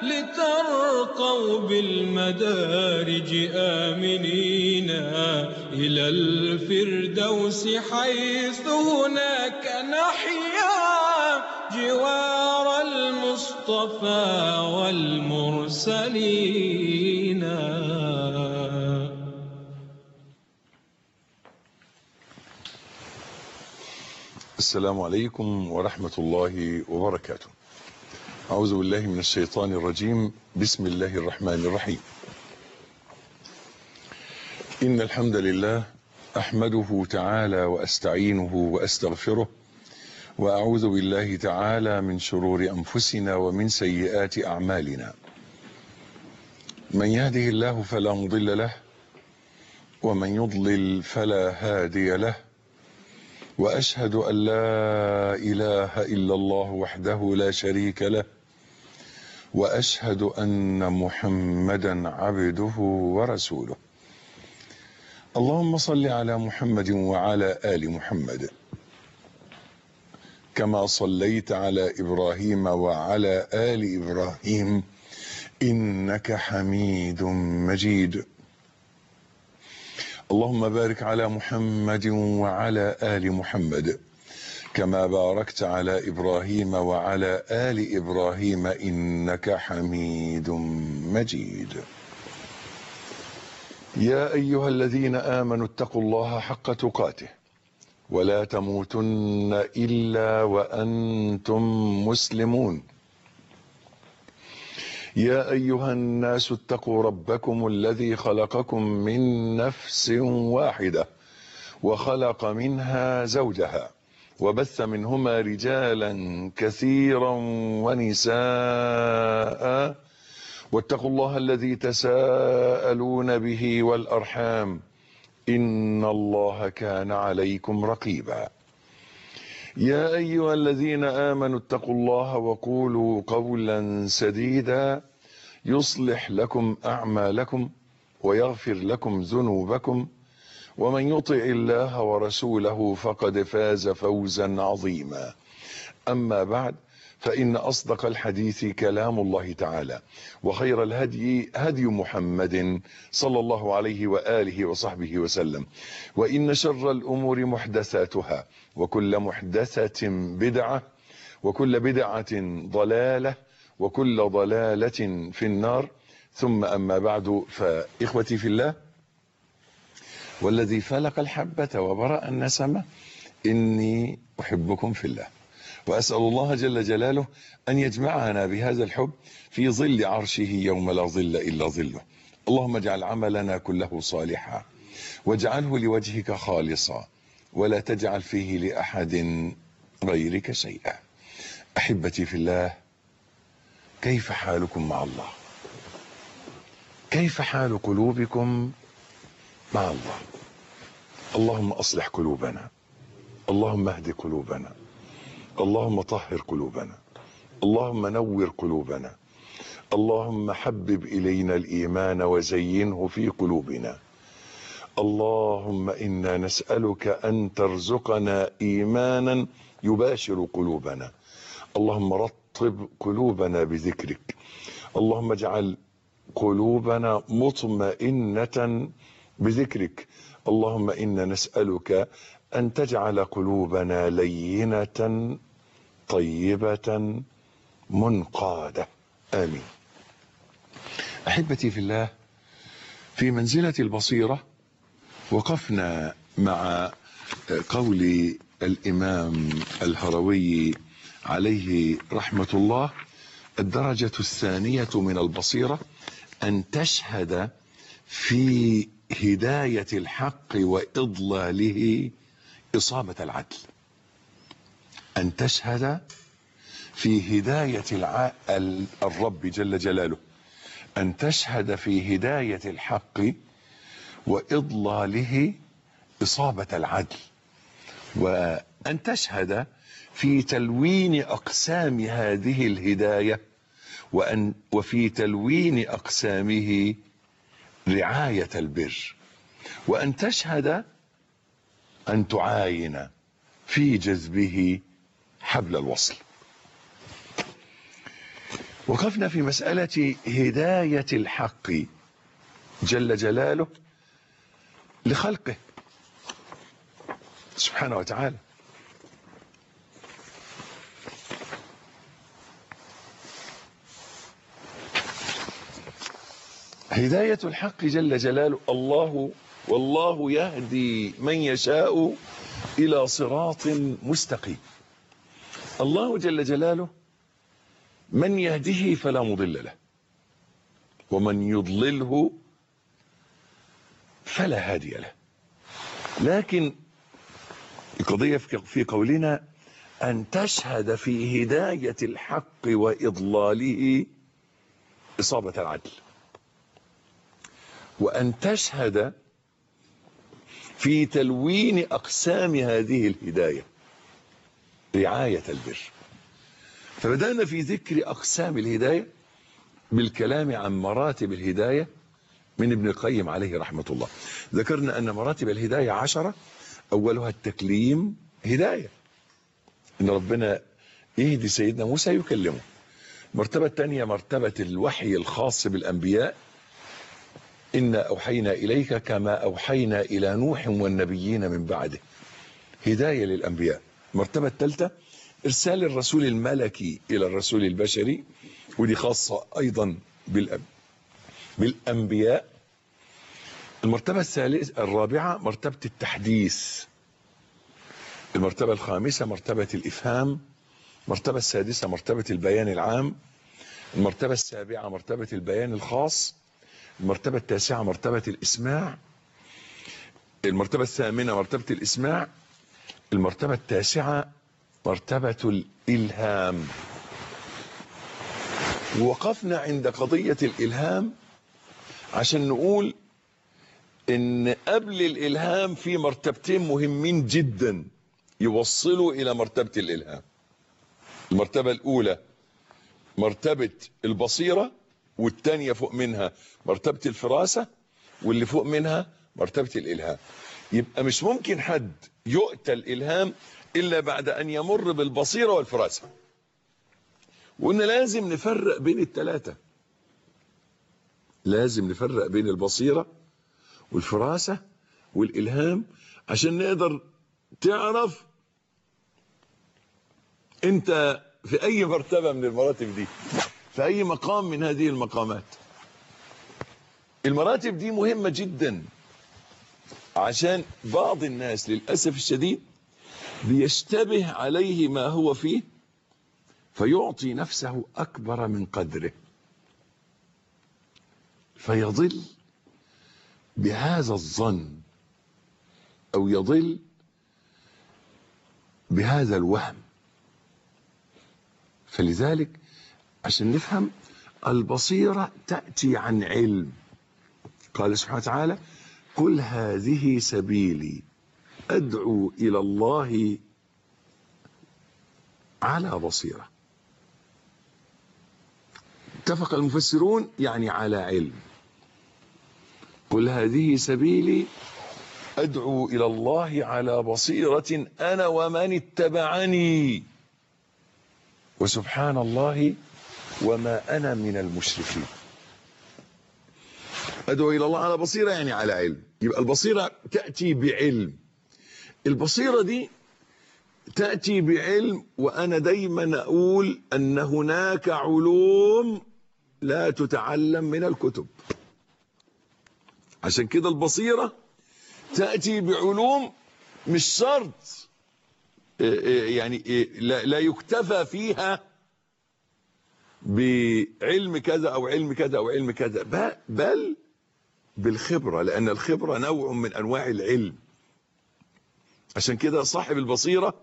لترقوا بالمدارج آمنين إلى الفردوس حيث هناك نحيا جوار المصطفى والمرسلين السلام عليكم ورحمة الله وبركاته أعوذ بالله من الشيطان الرجيم بسم الله الرحمن الرحيم إن الحمد لله أحمده تعالى وأستعينه وأستغفره وأعوذ بالله تعالى من شرور أنفسنا ومن سيئات أعمالنا من يهده الله فلا مضل له ومن يضلل فلا هادي له واشهد ان لا اله الا الله وحده لا شريك له واشهد ان محمدا عبده ورسوله اللهم صل على محمد وعلى ال محمد كما صليت على ابراهيم وعلى ال ابراهيم انك حميد مجيد اللهم بارك على محمد وعلى ال محمد كما باركت على ابراهيم وعلى ال ابراهيم انك حميد مجيد يا ايها الذين امنوا اتقوا الله حق تقاته ولا تموتن الا وانتم مسلمون يا ايها الناس اتقوا ربكم الذي خلقكم من نفس واحده وخلق منها زوجها وبث منهما رجالا كثيرا ونساء واتقوا الله الذي تساءلون به والارحام ان الله كان عليكم رقيبا يا ايها الذين امنوا اتقوا الله وقولوا قولا سديدا يصلح لكم اعمالكم ويغفر لكم ذنوبكم ومن يطع الله ورسوله فقد فاز فوزا عظيما اما بعد فان اصدق الحديث كلام الله تعالى وخير الهدي هدي محمد صلى الله عليه واله وصحبه وسلم وان شر الامور محدثاتها وكل محدثه بدعه وكل بدعه ضلاله وكل ضلاله في النار ثم اما بعد فاخوتي في الله والذي فلق الحبه وبرا النسمه اني احبكم في الله وأسأل الله جل جلاله أن يجمعنا بهذا الحب في ظل عرشه يوم لا ظل إلا ظله اللهم اجعل عملنا كله صالحا واجعله لوجهك خالصا ولا تجعل فيه لأحد غيرك شيئا أحبتي في الله كيف حالكم مع الله كيف حال قلوبكم مع الله اللهم أصلح قلوبنا اللهم اهد قلوبنا اللهم طهر قلوبنا اللهم نور قلوبنا اللهم حبب الينا الايمان وزينه في قلوبنا اللهم انا نسالك ان ترزقنا ايمانا يباشر قلوبنا اللهم رطب قلوبنا بذكرك اللهم اجعل قلوبنا مطمئنه بذكرك اللهم انا نسالك أن تجعل قلوبنا لينة طيبة منقادة آمين أحبتي في الله في منزلة البصيرة وقفنا مع قول الإمام الهروي عليه رحمة الله الدرجة الثانية من البصيرة أن تشهد في هداية الحق وإضلاله إصابة العدل أن تشهد في هداية الع... الرب جل جلاله أن تشهد في هداية الحق وإضلاله إصابة العدل وأن تشهد في تلوين أقسام هذه الهداية وأن وفي تلوين أقسامه رعاية البر وأن تشهد أن تعاين في جذبه حبل الوصل وقفنا في مسألة هداية الحق جل جلاله لخلقه سبحانه وتعالى هداية الحق جل جلاله الله والله يهدي من يشاء إلى صراط مستقيم الله جل جلاله من يهده فلا مضل له ومن يضلله فلا هادي له لكن القضية في قولنا أن تشهد في هداية الحق وإضلاله إصابة العدل وأن تشهد في تلوين أقسام هذه الهداية رعاية البر فبدأنا في ذكر أقسام الهداية بالكلام عن مراتب الهداية من ابن القيم عليه رحمة الله ذكرنا أن مراتب الهداية عشرة أولها التكليم هداية إن ربنا يهدي سيدنا موسى يكلمه المرتبة الثانية مرتبة الوحي الخاص بالأنبياء إنا أوحينا إليك كما أوحينا إلى نوح والنبيين من بعده هداية للأنبياء المرتبة الثالثة إرسال الرسول الملكي إلى الرسول البشري ودي خاصة أيضا بالأب بالأنبياء المرتبة الثالثة الرابعة مرتبة التحديث المرتبة الخامسة مرتبة الإفهام المرتبة السادسة مرتبة البيان العام المرتبة السابعة مرتبة البيان الخاص المرتبة التاسعة مرتبة الإسماع المرتبة الثامنة مرتبة الإسماع المرتبة التاسعة مرتبة الإلهام ووقفنا عند قضية الإلهام عشان نقول إن قبل الإلهام في مرتبتين مهمين جدا يوصلوا إلى مرتبة الإلهام المرتبة الأولى مرتبة البصيرة والتانية فوق منها مرتبة الفراسة واللي فوق منها مرتبة الإلهام يبقى مش ممكن حد يؤتى الإلهام إلا بعد أن يمر بالبصيرة والفراسة وإن لازم نفرق بين الثلاثة لازم نفرق بين البصيرة والفراسة والإلهام عشان نقدر تعرف انت في اي مرتبة من المراتب دي في اي مقام من هذه المقامات المراتب دي مهمة جدا عشان بعض الناس للأسف الشديد بيشتبه عليه ما هو فيه فيعطي نفسه أكبر من قدره فيضل بهذا الظن أو يضل بهذا الوهم فلذلك عشان نفهم البصيرة تأتي عن علم قال سبحانه وتعالى قل هذه سبيلي أدعو إلى الله على بصيرة اتفق المفسرون يعني على علم قل هذه سبيلي أدعو إلى الله على بصيرة أنا ومن اتبعني وسبحان الله وما أنا من المشركين أدعو إلى الله على بصيرة يعني على علم يبقى البصيرة تأتي بعلم البصيرة دي تأتي بعلم وأنا دايما أقول أن هناك علوم لا تتعلم من الكتب عشان كده البصيرة تأتي بعلوم مش شرط يعني لا يكتفى فيها بعلم كذا أو علم كذا أو علم كذا بل بالخبرة لأن الخبرة نوع من أنواع العلم عشان كده صاحب البصيرة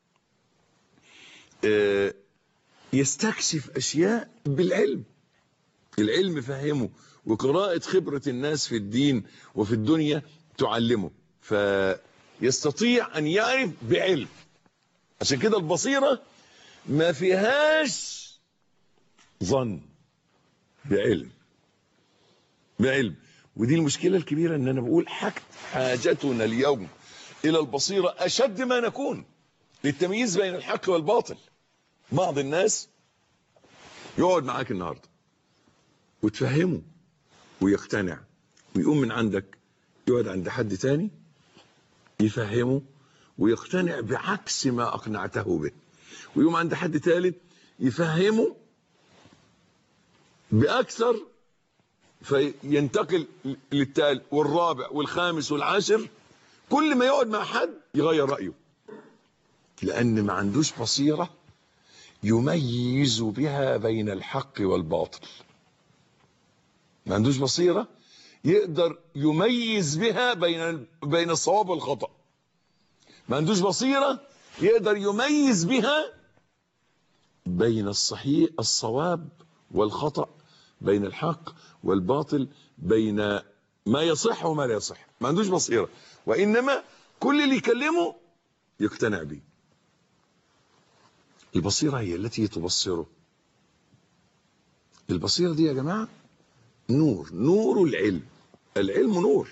يستكشف أشياء بالعلم العلم فهمه وقراءة خبرة الناس في الدين وفي الدنيا تعلمه فيستطيع أن يعرف بعلم عشان كده البصيرة ما فيهاش ظن بعلم بعلم ودي المشكلة الكبيرة ان انا بقول حاجتنا اليوم الى البصيرة اشد ما نكون للتمييز بين الحق والباطل بعض الناس يقعد معاك النهارده وتفهمه ويقتنع ويقوم من عندك يقعد عند حد تاني يفهمه ويقتنع بعكس ما اقنعته به ويقوم عند حد ثالث يفهمه باكثر فينتقل للتالت والرابع والخامس والعاشر كل ما يقعد مع حد يغير رايه لان ما عندوش بصيره يميز بها بين الحق والباطل ما عندوش بصيره يقدر يميز بها بين بين الصواب والخطا ما عندوش بصيره يقدر يميز بها بين الصحيح الصواب والخطا بين الحق والباطل بين ما يصح وما لا يصح ما عندوش بصيره وانما كل اللي يكلمه يقتنع به البصيره هي التي تبصره البصيره دي يا جماعه نور نور العلم العلم نور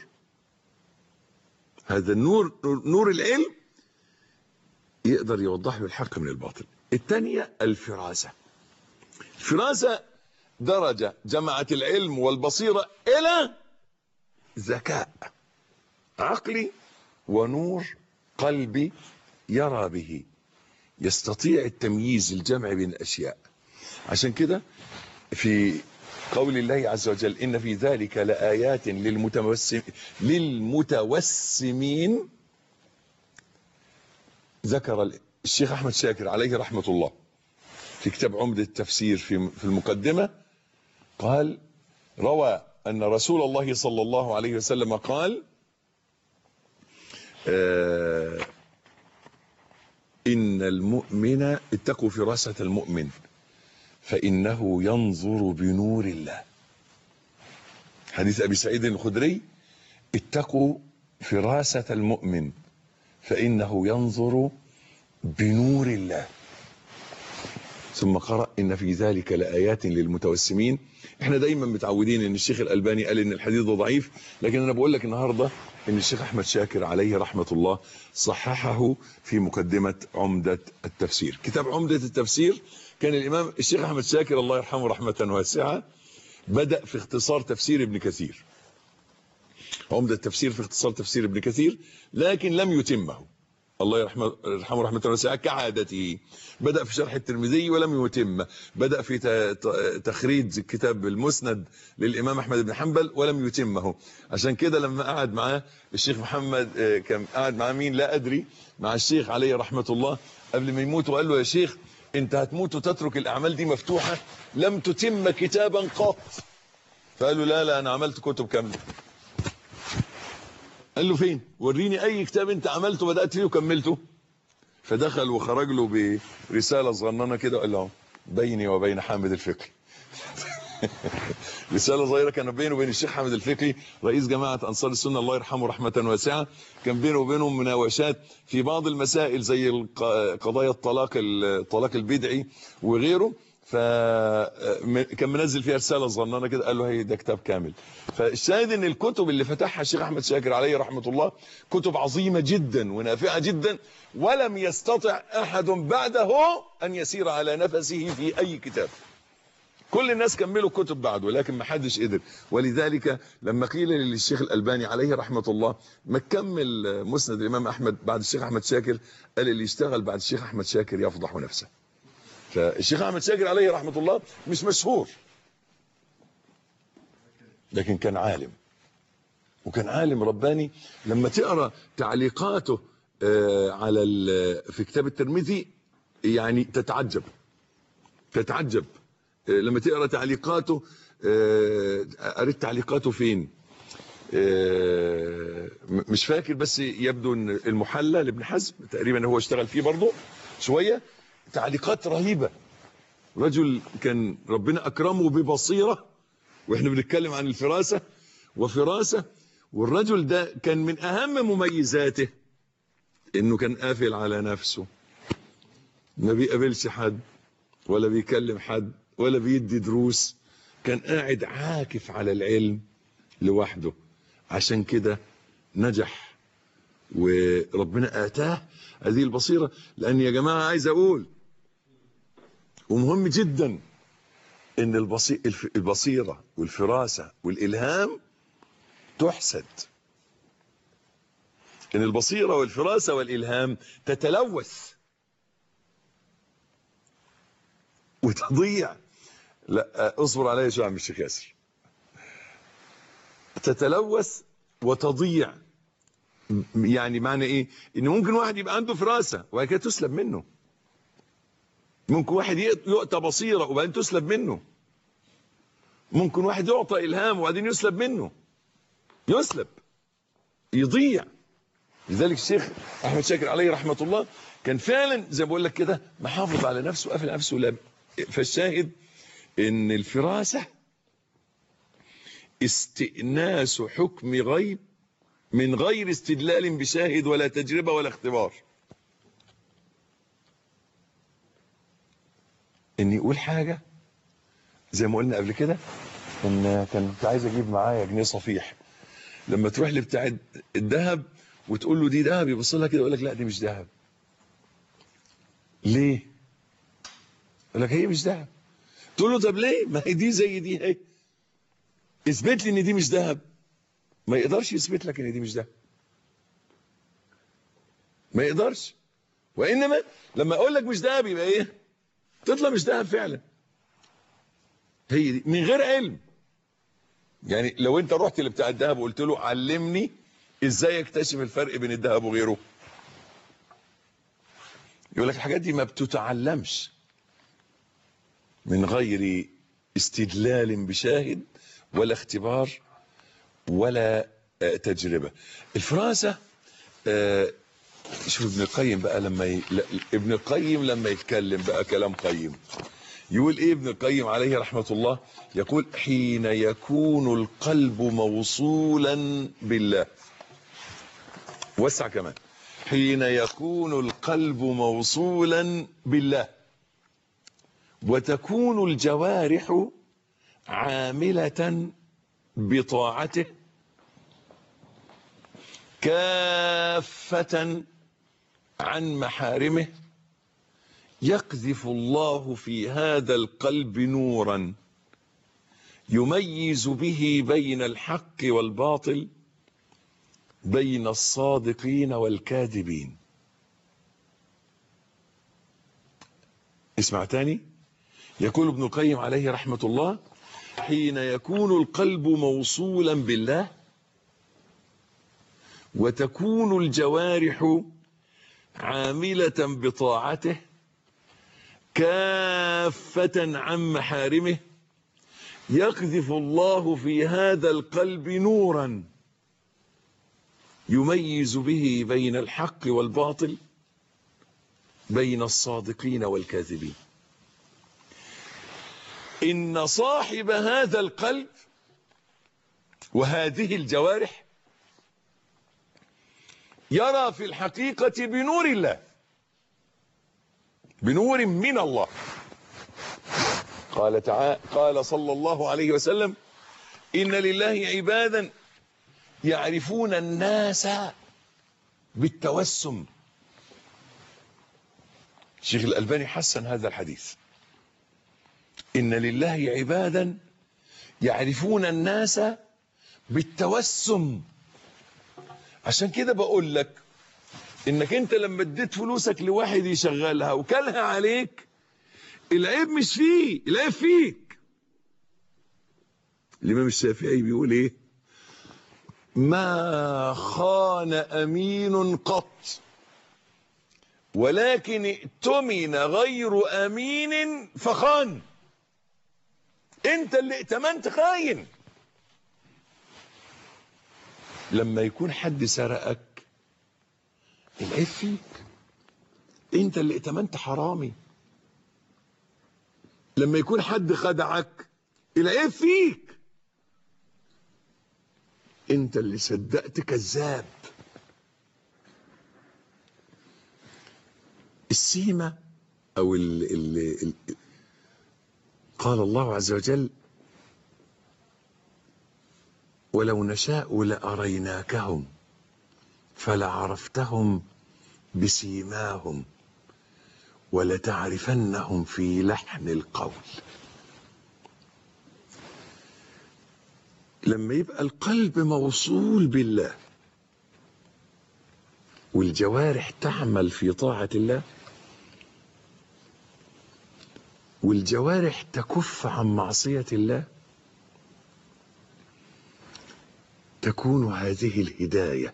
هذا النور نور العلم يقدر يوضح له الحق من الباطل الثانية الفراسة الفراسة درجة جمعت العلم والبصيرة إلى ذكاء عقلي ونور قلبي يرى به يستطيع التمييز الجمع بين الأشياء عشان كده في قول الله عز وجل إن في ذلك لآيات للمتوسم للمتوسمين ذكر الشيخ أحمد شاكر عليه رحمة الله في كتاب عمدة التفسير في في المقدمة قال روى أن رسول الله صلى الله عليه وسلم قال آه إن المؤمن اتقوا فراسة المؤمن فإنه ينظر بنور الله حديث أبي سعيد الخدري اتقوا فراسة المؤمن فإنه ينظر بنور الله ثم قرأ إن في ذلك لآيات للمتوسمين احنا دايما متعودين ان الشيخ الألباني قال ان الحديث ده ضعيف لكن انا بقول لك النهاردة ان الشيخ احمد شاكر عليه رحمة الله صححه في مقدمة عمدة التفسير كتاب عمدة التفسير كان الامام الشيخ احمد شاكر الله يرحمه رحمة واسعة بدأ في اختصار تفسير ابن كثير عمدة التفسير في اختصار تفسير ابن كثير لكن لم يتمه الله يرحمه يرحمه رحمه واسعه كعادته بدا في شرح الترمذي ولم يتم بدا في تخريج كتاب المسند للامام احمد بن حنبل ولم يتمه عشان كده لما قعد معاه الشيخ محمد كان قعد معاه مين لا ادري مع الشيخ عليه رحمه الله قبل ما يموت وقال له يا شيخ انت هتموت وتترك الاعمال دي مفتوحه لم تتم كتابا قط فقال له لا لا انا عملت كتب كامله قال له فين وريني اي كتاب انت عملته بدات فيه وكملته فدخل وخرج له برساله صغننه كده وقال له بيني وبين حامد الفقي رساله صغيره كان بينه وبين الشيخ حامد الفقي رئيس جماعه انصار السنه الله يرحمه رحمه واسعه كان بينه وبينهم مناوشات في بعض المسائل زي قضايا الطلاق الطلاق البدعي وغيره فكان منزل فيها رساله صغننه كده قال له هي ده كتاب كامل فالشاهد ان الكتب اللي فتحها الشيخ احمد شاكر عليه رحمه الله كتب عظيمه جدا ونافعه جدا ولم يستطع احد بعده ان يسير على نفسه في اي كتاب كل الناس كملوا كتب بعده لكن ما حدش قدر ولذلك لما قيل للشيخ الألباني عليه رحمة الله ما كمل مسند الإمام أحمد بعد الشيخ أحمد شاكر قال اللي يشتغل بعد الشيخ أحمد شاكر يفضح نفسه فالشيخ احمد شاكر عليه رحمه الله مش مشهور لكن كان عالم وكان عالم رباني لما تقرا تعليقاته على في كتاب الترمذي يعني تتعجب تتعجب لما تقرا تعليقاته قريت تعليقاته فين مش فاكر بس يبدو ان المحلى لابن حزم تقريبا هو اشتغل فيه برضه شويه تعليقات رهيبة رجل كان ربنا أكرمه ببصيرة وإحنا بنتكلم عن الفراسة وفراسة والرجل ده كان من أهم مميزاته إنه كان قافل على نفسه ما بيقابلش حد ولا بيكلم حد ولا بيدي دروس كان قاعد عاكف على العلم لوحده عشان كده نجح وربنا آتاه هذه البصيرة لأن يا جماعة عايز أقول ومهم جدا ان البصي- الف- البصيرة والفراسة والالهام تحسد ان البصيرة والفراسة والالهام تتلوث وتضيع لا اصبر عليا شويه يا عم الشيخ ياسر تتلوث وتضيع م- يعني معنى ايه ان ممكن واحد يبقى عنده فراسه وبعد كده تسلب منه ممكن واحد يؤت- يؤتى بصيره وبعدين تسلب منه ممكن واحد يعطى الهام وبعدين يسلب منه يسلب يضيع لذلك الشيخ احمد شاكر عليه رحمه الله كان فعلا زي ما بقول لك كده محافظ على نفسه وقافل على نفسه لا فالشاهد ان الفراسه استئناس حكم غيب من غير استدلال بشاهد ولا تجربه ولا اختبار ان يقول حاجه زي ما قلنا قبل كده ان كان كنت عايز اجيب معايا جنيه صفيح لما تروح لبتاع الذهب وتقول له دي ذهب يبص لها كده يقول لك لا دي مش ذهب ليه يقول لك هي مش ذهب تقول له طب ليه ما هي دي زي دي اهي اثبت لي ان دي مش ذهب ما يقدرش يثبت لك ان دي مش ذهب ما يقدرش وانما لما اقول لك مش ذهب يبقى ايه تطلع مش ذهب فعلا هي دي من غير علم يعني لو انت رحت لبتاع الذهب وقلت له علمني ازاي اكتشف الفرق بين الذهب وغيره يقول لك الحاجات دي ما بتتعلمش من غير استدلال بشاهد ولا اختبار ولا آه، تجربة الفراسة آه، شوف ابن القيم بقى لما ي... لا، ابن القيم لما يتكلم بقى كلام قيم يقول ايه ابن القيم عليه رحمة الله يقول حين يكون القلب موصولا بالله وسع كمان حين يكون القلب موصولا بالله وتكون الجوارح عاملة بطاعته كافة عن محارمه يقذف الله في هذا القلب نورا يميز به بين الحق والباطل بين الصادقين والكاذبين اسمع تاني يقول ابن القيم عليه رحمة الله حين يكون القلب موصولا بالله وتكون الجوارح عاملة بطاعته كافة عن محارمه يقذف الله في هذا القلب نورا يميز به بين الحق والباطل بين الصادقين والكاذبين إن صاحب هذا القلب وهذه الجوارح يرى في الحقيقة بنور الله بنور من الله قال تعالى قال صلى الله عليه وسلم إن لله عبادا يعرفون الناس بالتوسم الشيخ الألباني حسن هذا الحديث إن لله عبادا يعرفون الناس بالتوسم عشان كده بقول لك انك انت لما اديت فلوسك لواحد يشغلها وكلها عليك العيب مش فيه العيب فيك الامام الشافعي بيقول ايه ما خان امين قط ولكن ائتمن غير امين فخان انت اللي ائتمنت خاين لما يكون حد سرقك العيب فيك انت اللي ائتمنت حرامي لما يكون حد خدعك العيب فيك انت اللي صدقت كذاب السيمة او ال ال ال قال الله عز وجل ولو نشاء لأريناكهم فلعرفتهم بسيماهم ولتعرفنهم في لحن القول لما يبقى القلب موصول بالله والجوارح تعمل في طاعة الله والجوارح تكف عن معصية الله تكون هذه الهداية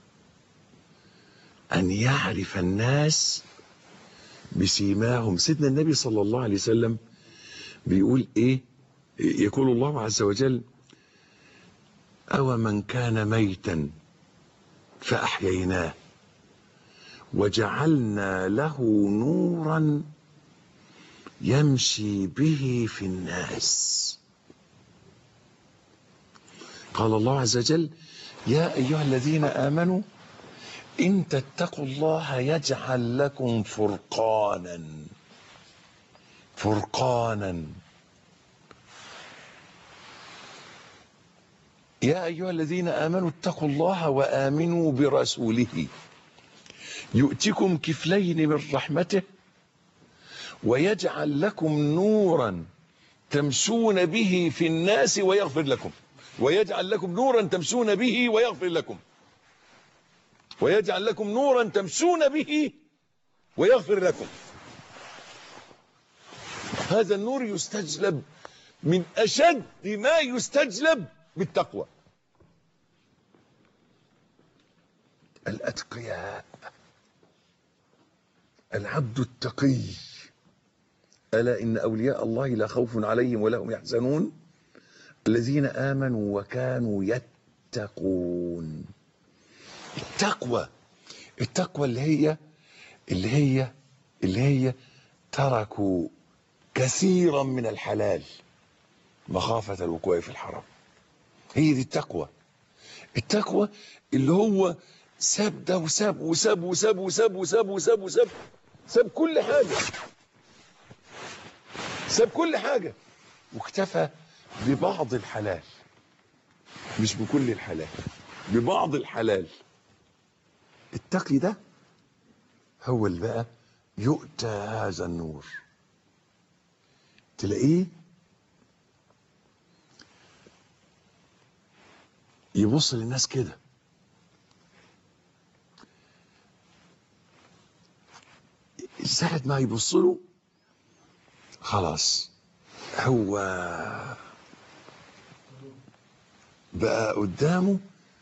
أن يعرف الناس بسيماهم سيدنا النبي صلى الله عليه وسلم بيقول إيه يقول الله عز وجل أو من كان ميتا فأحييناه وجعلنا له نورا يمشي به في الناس قال الله عز وجل يا أيها الذين آمنوا إن تتقوا الله يجعل لكم فرقانا فرقانا يا أيها الذين آمنوا اتقوا الله وآمنوا برسوله يؤتكم كفلين من رحمته ويجعل لكم نورا تمشون به في الناس ويغفر لكم ويجعل لكم نورا تمشون به ويغفر لكم ويجعل لكم نورا تمشون به ويغفر لكم هذا النور يستجلب من أشد ما يستجلب بالتقوى الأتقياء العبد التقي ألا إن أولياء الله لا خوف عليهم ولا هم يحزنون الذين آمنوا وكانوا يتقون التقوى التقوى اللي هي اللي هي اللي هي تركوا كثيرا من الحلال مخافة الوقوع في الحرام هي دي التقوى التقوى اللي هو ساب ده وساب وساب وساب وساب وساب وساب وساب ساب كل حاجة ساب كل حاجة واكتفى ببعض الحلال مش بكل الحلال ببعض الحلال التقي ده هو اللي بقى يؤتى هذا النور تلاقيه يبص للناس كده ساعة ما يبص له خلاص هو بقى قدامه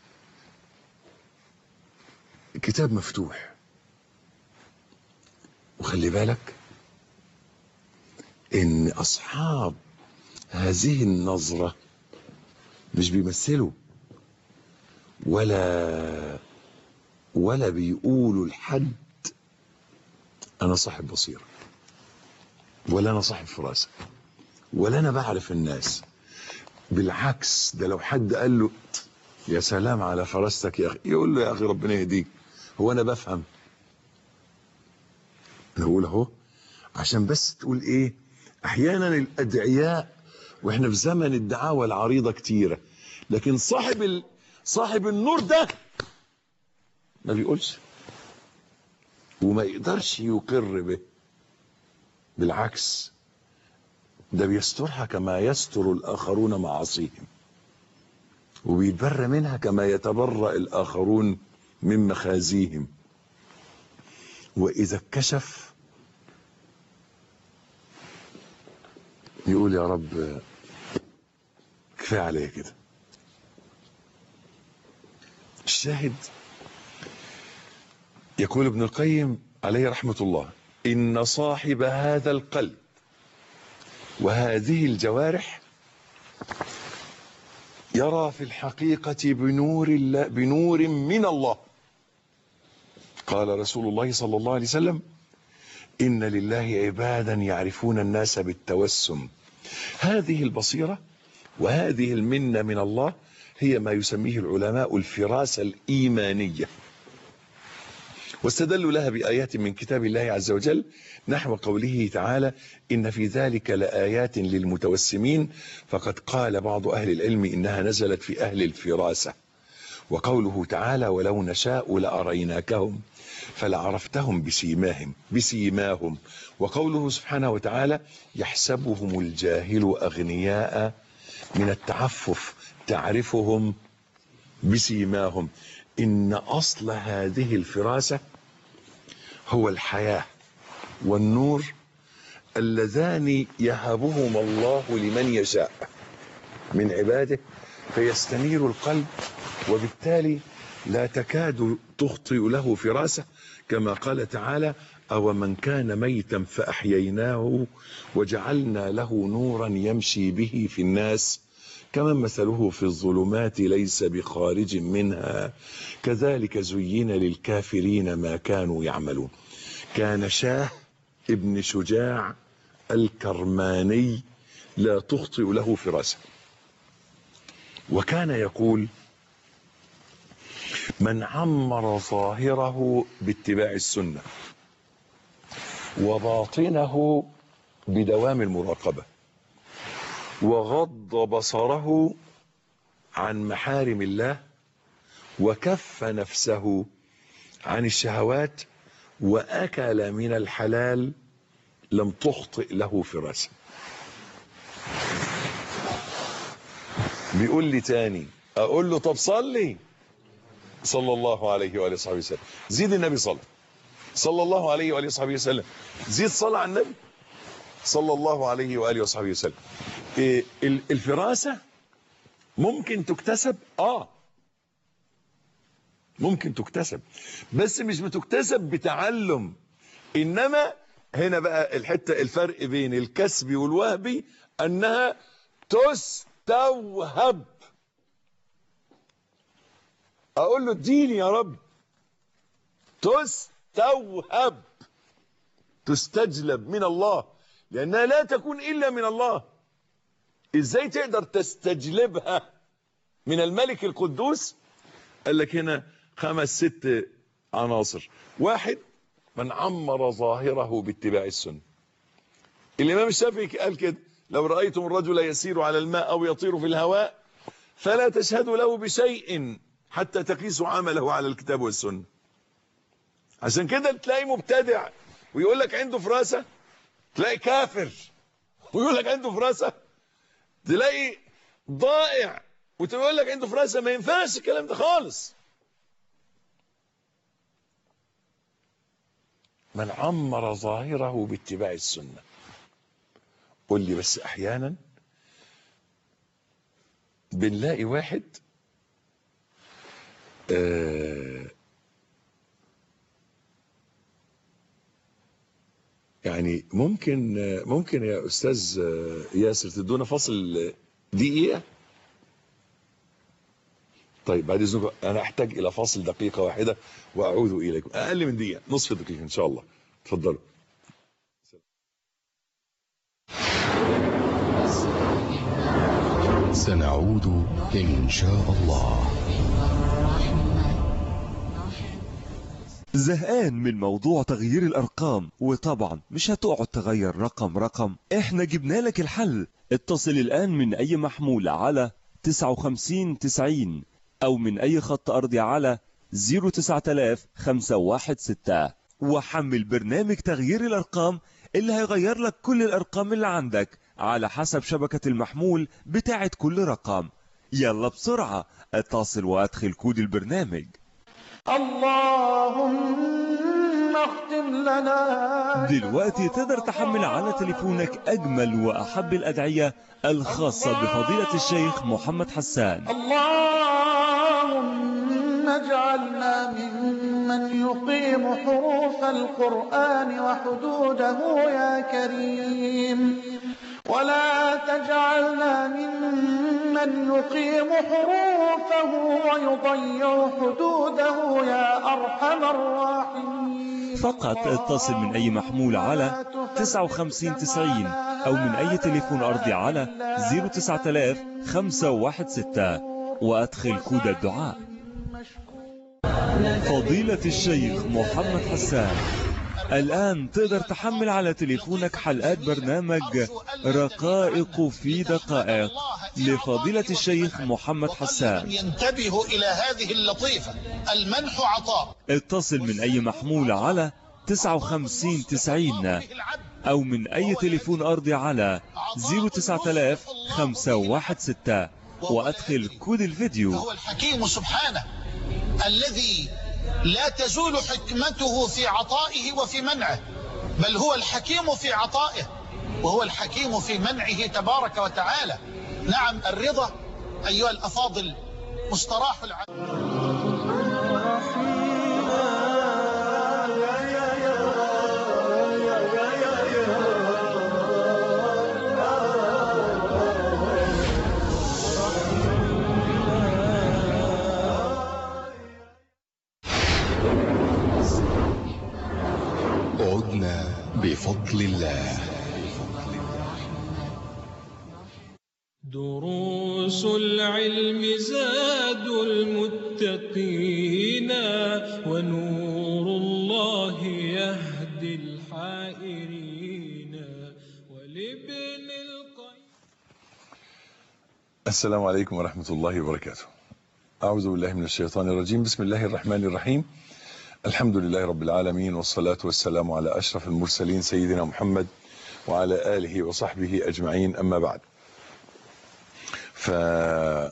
كتاب مفتوح وخلي بالك ان اصحاب هذه النظرة مش بيمثلوا ولا ولا بيقولوا لحد انا صاحب بصيرة ولا انا صاحب فراسة ولا انا بعرف الناس بالعكس ده لو حد قال له يا سلام على فراستك يا اخي يقول له يا اخي ربنا يهديك هو انا بفهم انا بقول اهو عشان بس تقول ايه احيانا الادعياء واحنا في زمن الدعاوى العريضه كتيره لكن صاحب ال... صاحب النور ده ما بيقولش وما يقدرش يقر به بالعكس ده بيسترها كما يستر الآخرون معاصيهم وبيتبرى منها كما يتبرأ الآخرون من مخازيهم وإذا اتكشف يقول يا رب كفاية عليا كده الشاهد يقول ابن القيم عليه رحمة الله إن صاحب هذا القلب وهذه الجوارح يرى في الحقيقة بنور الله بنور من الله قال رسول الله صلى الله عليه وسلم إن لله عبادا يعرفون الناس بالتوسم هذه البصيرة وهذه المنة من الله هي ما يسميه العلماء الفراسة الإيمانية واستدلوا لها بآيات من كتاب الله عز وجل نحو قوله تعالى إن في ذلك لآيات للمتوسمين فقد قال بعض أهل العلم إنها نزلت في أهل الفراسة وقوله تعالى ولو نشاء لأريناكهم فلعرفتهم بسيماهم بسيماهم وقوله سبحانه وتعالى يحسبهم الجاهل أغنياء من التعفف تعرفهم بسيماهم إن أصل هذه الفراسة هو الحياة والنور اللذان يهبهما الله لمن يشاء من عباده فيستنير القلب وبالتالي لا تكاد تخطئ له فراسة كما قال تعالى أو من كان ميتا فأحييناه وجعلنا له نورا يمشي به في الناس كمن مثله في الظلمات ليس بخارج منها كذلك زين للكافرين ما كانوا يعملون كان شاه ابن شجاع الكرماني لا تخطئ له فراسة وكان يقول من عمر ظاهره باتباع السنة وباطنه بدوام المراقبة وغض بصره عن محارم الله وكف نفسه عن الشهوات وأكل من الحلال لم تخطئ له فراسة بيقول لي تاني أقول له طب صلي صلى الله عليه وآله وصحبه وسلم زيد النبي صلى صلى الله عليه وآله وصحبه وسلم زيد صلى على النبي صلى الله عليه وآله وصحبه وسلم إيه الفراسة ممكن تكتسب اه ممكن تكتسب بس مش بتكتسب بتعلم انما هنا بقى الحتة الفرق بين الكسب والوهب انها تستوهب اقول له اديني يا رب تستوهب تستجلب من الله لانها لا تكون الا من الله ازاي تقدر تستجلبها من الملك القدوس قال لك هنا خمس ست عناصر واحد من عمر ظاهره باتباع السنه الامام الشافعي قال كده لو رايتم الرجل يسير على الماء او يطير في الهواء فلا تشهدوا له بشيء حتى تقيسوا عمله على الكتاب والسنه عشان كده تلاقي مبتدع ويقول لك عنده فراسه تلاقي كافر ويقول لك عنده فراسه تلاقي ضائع وتقول لك عنده فراسه ما ينفعش الكلام ده خالص من عمر ظاهره باتباع السنه قول لي بس احيانا بنلاقي واحد آه يعني ممكن ممكن يا استاذ ياسر تدونا فاصل دقيقه طيب بعد اذنكم انا احتاج الى فاصل دقيقه واحده واعود اليكم اقل من دقيقه نصف دقيقه ان شاء الله اتفضلوا سنعود إن شاء الله زهقان من موضوع تغيير الأرقام وطبعا مش هتقعد تغير رقم رقم احنا جبنا لك الحل اتصل الآن من أي محمول على 59 90 أو من أي خط أرضي على 09000 وحمل برنامج تغيير الأرقام اللي هيغير لك كل الأرقام اللي عندك على حسب شبكة المحمول بتاعت كل رقم يلا بسرعة اتصل وادخل كود البرنامج اللهم اختم لنا دلوقتي تقدر تحمل على تليفونك أجمل وأحب الأدعية الخاصة بفضيلة الشيخ محمد حسان اللهم اجعلنا ممن يقيم حروف القرآن وحدوده يا كريم ولا تجعلنا ممن يقيم حروفه ويضيع حدوده يا أرحم الراحمين فقط اتصل من أي محمول على 59 90 أو من أي تليفون أرضي على 09000 516 وأدخل كود الدعاء فضيلة الشيخ محمد حسان الآن تقدر تحمل على تليفونك حلقات برنامج رقائق في دقائق لفضيلة الشيخ محمد حسان ينتبه إلى هذه اللطيفة المنح عطاء اتصل من أي محمول على 59 90 أو من أي تليفون أرضي على 09000 516 وأدخل كود الفيديو هو الحكيم سبحانه الذي لا تزول حكمته في عطائه وفي منعه بل هو الحكيم في عطائه وهو الحكيم في منعه تبارك وتعالى نعم الرضا أيها الأفاضل مستراح العالم عدنا بفضل الله دروس العلم زاد المتقين ونور الله يهدي الحائرين ولابن القيم السلام عليكم ورحمة الله وبركاته أعوذ بالله من الشيطان الرجيم بسم الله الرحمن الرحيم الحمد لله رب العالمين والصلاة والسلام على أشرف المرسلين سيدنا محمد وعلى آله وصحبه أجمعين أما بعد فقال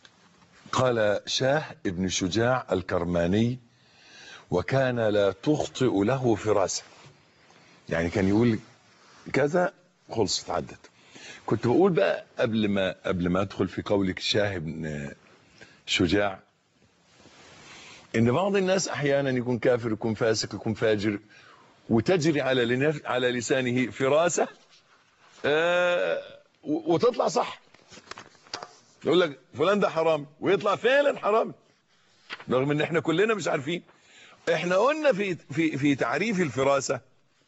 شاه ابن شجاع الكرماني وكان لا تخطئ له فراسة يعني كان يقول كذا خلصت عدت كنت بقول بقى قبل ما قبل ما ادخل في قولك شاه بن شجاع ان بعض الناس احيانا يكون كافر يكون فاسق يكون فاجر وتجري على لنف... على لسانه فراسه آه و- وتطلع صح يقول لك فلان ده حرامي ويطلع فعلا حرامي رغم ان احنا كلنا مش عارفين احنا قلنا في في في تعريف الفراسه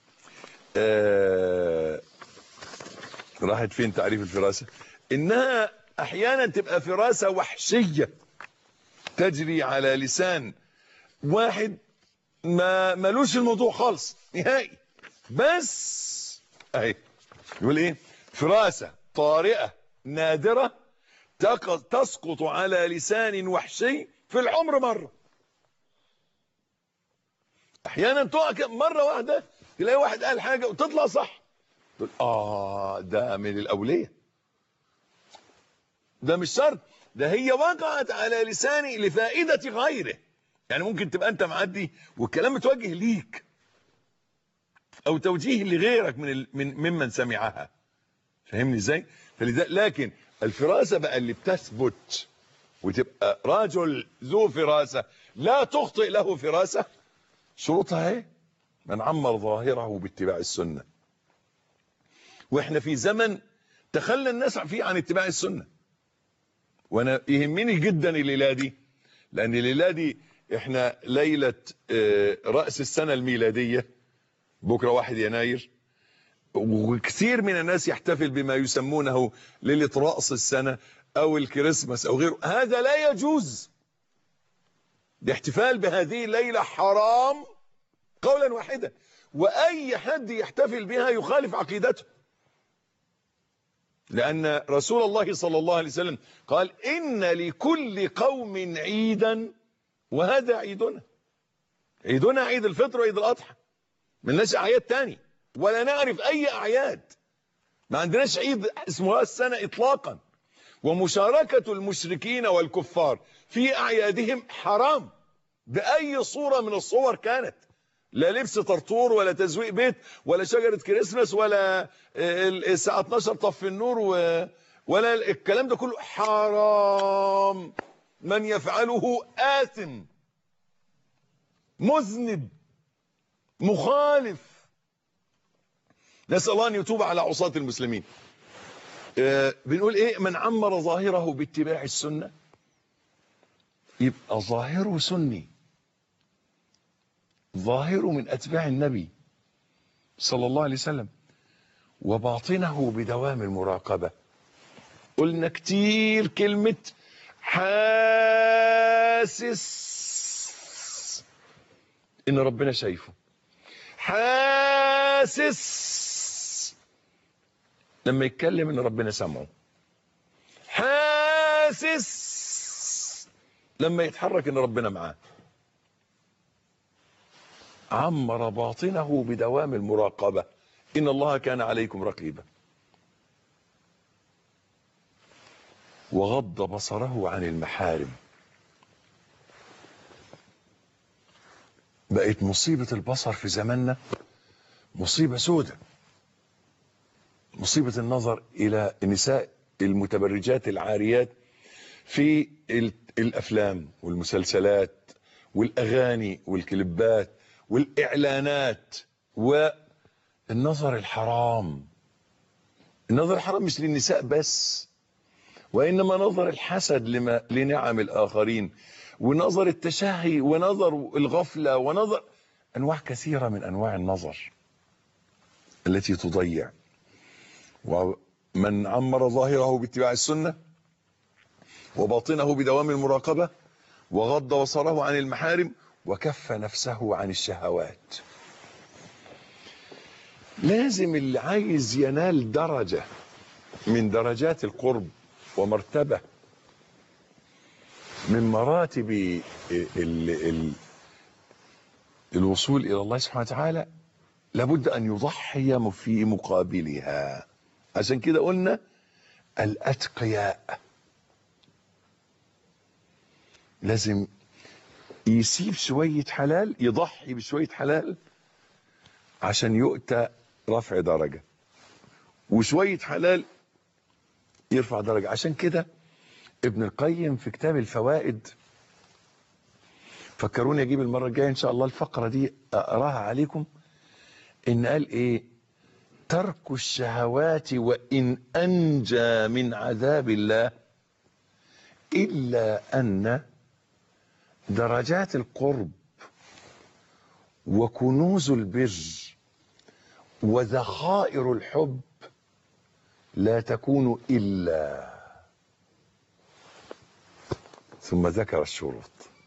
آه راحت فين تعريف الفراسه انها احيانا تبقى فراسه وحشيه تجري على لسان واحد ما ملوش الموضوع خالص نهائي بس اهي يقول ايه فراسه طارئه نادره تق- تسقط على لسان وحشي في العمر مره احيانا تقع كده مره واحده تلاقي واحد قال حاجه وتطلع صح تقول اه ده من الاوليه ده مش شرط ده هي وقعت على لساني لفائدة غيره يعني ممكن تبقى انت معدي والكلام متوجه ليك او توجيه لغيرك من ال... من ممن سمعها فاهمني ازاي فلذا لكن الفراسة بقى اللي بتثبت وتبقى رجل ذو فراسة لا تخطئ له فراسة شروطها ايه من عمر ظاهره باتباع السنة واحنا في زمن تخلى الناس فيه عن اتباع السنه وانا يهمني جدا الليله دي لان الليله دي احنا ليله آه، راس السنه الميلاديه بكره 1 يناير وكثير من الناس يحتفل بما يسمونه ليله راس السنه او الكريسماس او غيره هذا لا يجوز الاحتفال بهذه الليله حرام قولا واحدا واي حد يحتفل بها يخالف عقيدته لأن رسول الله صلى الله عليه وسلم قال إن لكل قوم عيدا وهذا عيدنا عيدنا عيد الفطر وعيد الأضحى ملناش أعياد تاني ولا نعرف أي أعياد ما عندناش عيد اسمه السنة إطلاقا ومشاركة المشركين والكفار في أعيادهم حرام بأي صورة من الصور كانت لا لبس طرطور ولا تزويق بيت ولا شجرة كريسماس ولا الساعة 12 طفي النور و ولا الكلام ده كله حرام من يفعله آثم مذنب مخالف نسأل الله أن يتوب على عصاة المسلمين آه، بنقول ايه من عمر ظاهره باتباع السنة يبقى ظاهره سني ظاهره من أتباع النبي صلى الله عليه وسلم وباطنه بدوام المراقبة قلنا كتير كلمة حاسس إن ربنا شايفه حاسس لما يتكلم إن ربنا سمعه حاسس لما يتحرك إن ربنا معاه عمر باطنه بدوام المراقبة إن الله كان عليكم رقيبا وغض بصره عن المحارم بقت مصيبة البصر في زماننا مصيبة سودة مصيبة النظر إلى النساء المتبرجات العاريات في ال- الأفلام والمسلسلات والأغاني والكليبات والإعلانات والنظر الحرام النظر الحرام مش للنساء بس وإنما نظر الحسد لما لنعم الآخرين ونظر التشهي ونظر الغفلة ونظر أنواع كثيرة من أنواع النظر التي تضيع ومن عمر ظاهره باتباع السنة وباطنه بدوام المراقبة وغض بصره عن المحارم وكف نفسه عن الشهوات لازم اللي عايز ينال درجة من درجات القرب ومرتبة من مراتب ال ال الوصول إلى الله سبحانه وتعالى لابد أن يضحي في مقابلها عشان كده قلنا الأتقياء لازم يسيب شوية حلال يضحي بشوية حلال عشان يؤتى رفع درجة وشوية حلال يرفع درجة عشان كده ابن القيم في كتاب الفوائد فكروني اجيب المرة الجاية ان شاء الله الفقرة دي اقراها عليكم ان قال ايه ترك الشهوات وان انجى من عذاب الله الا ان درجات القرب وكنوز البر وذخائر الحب لا تكون الا ثم ذكر الشروط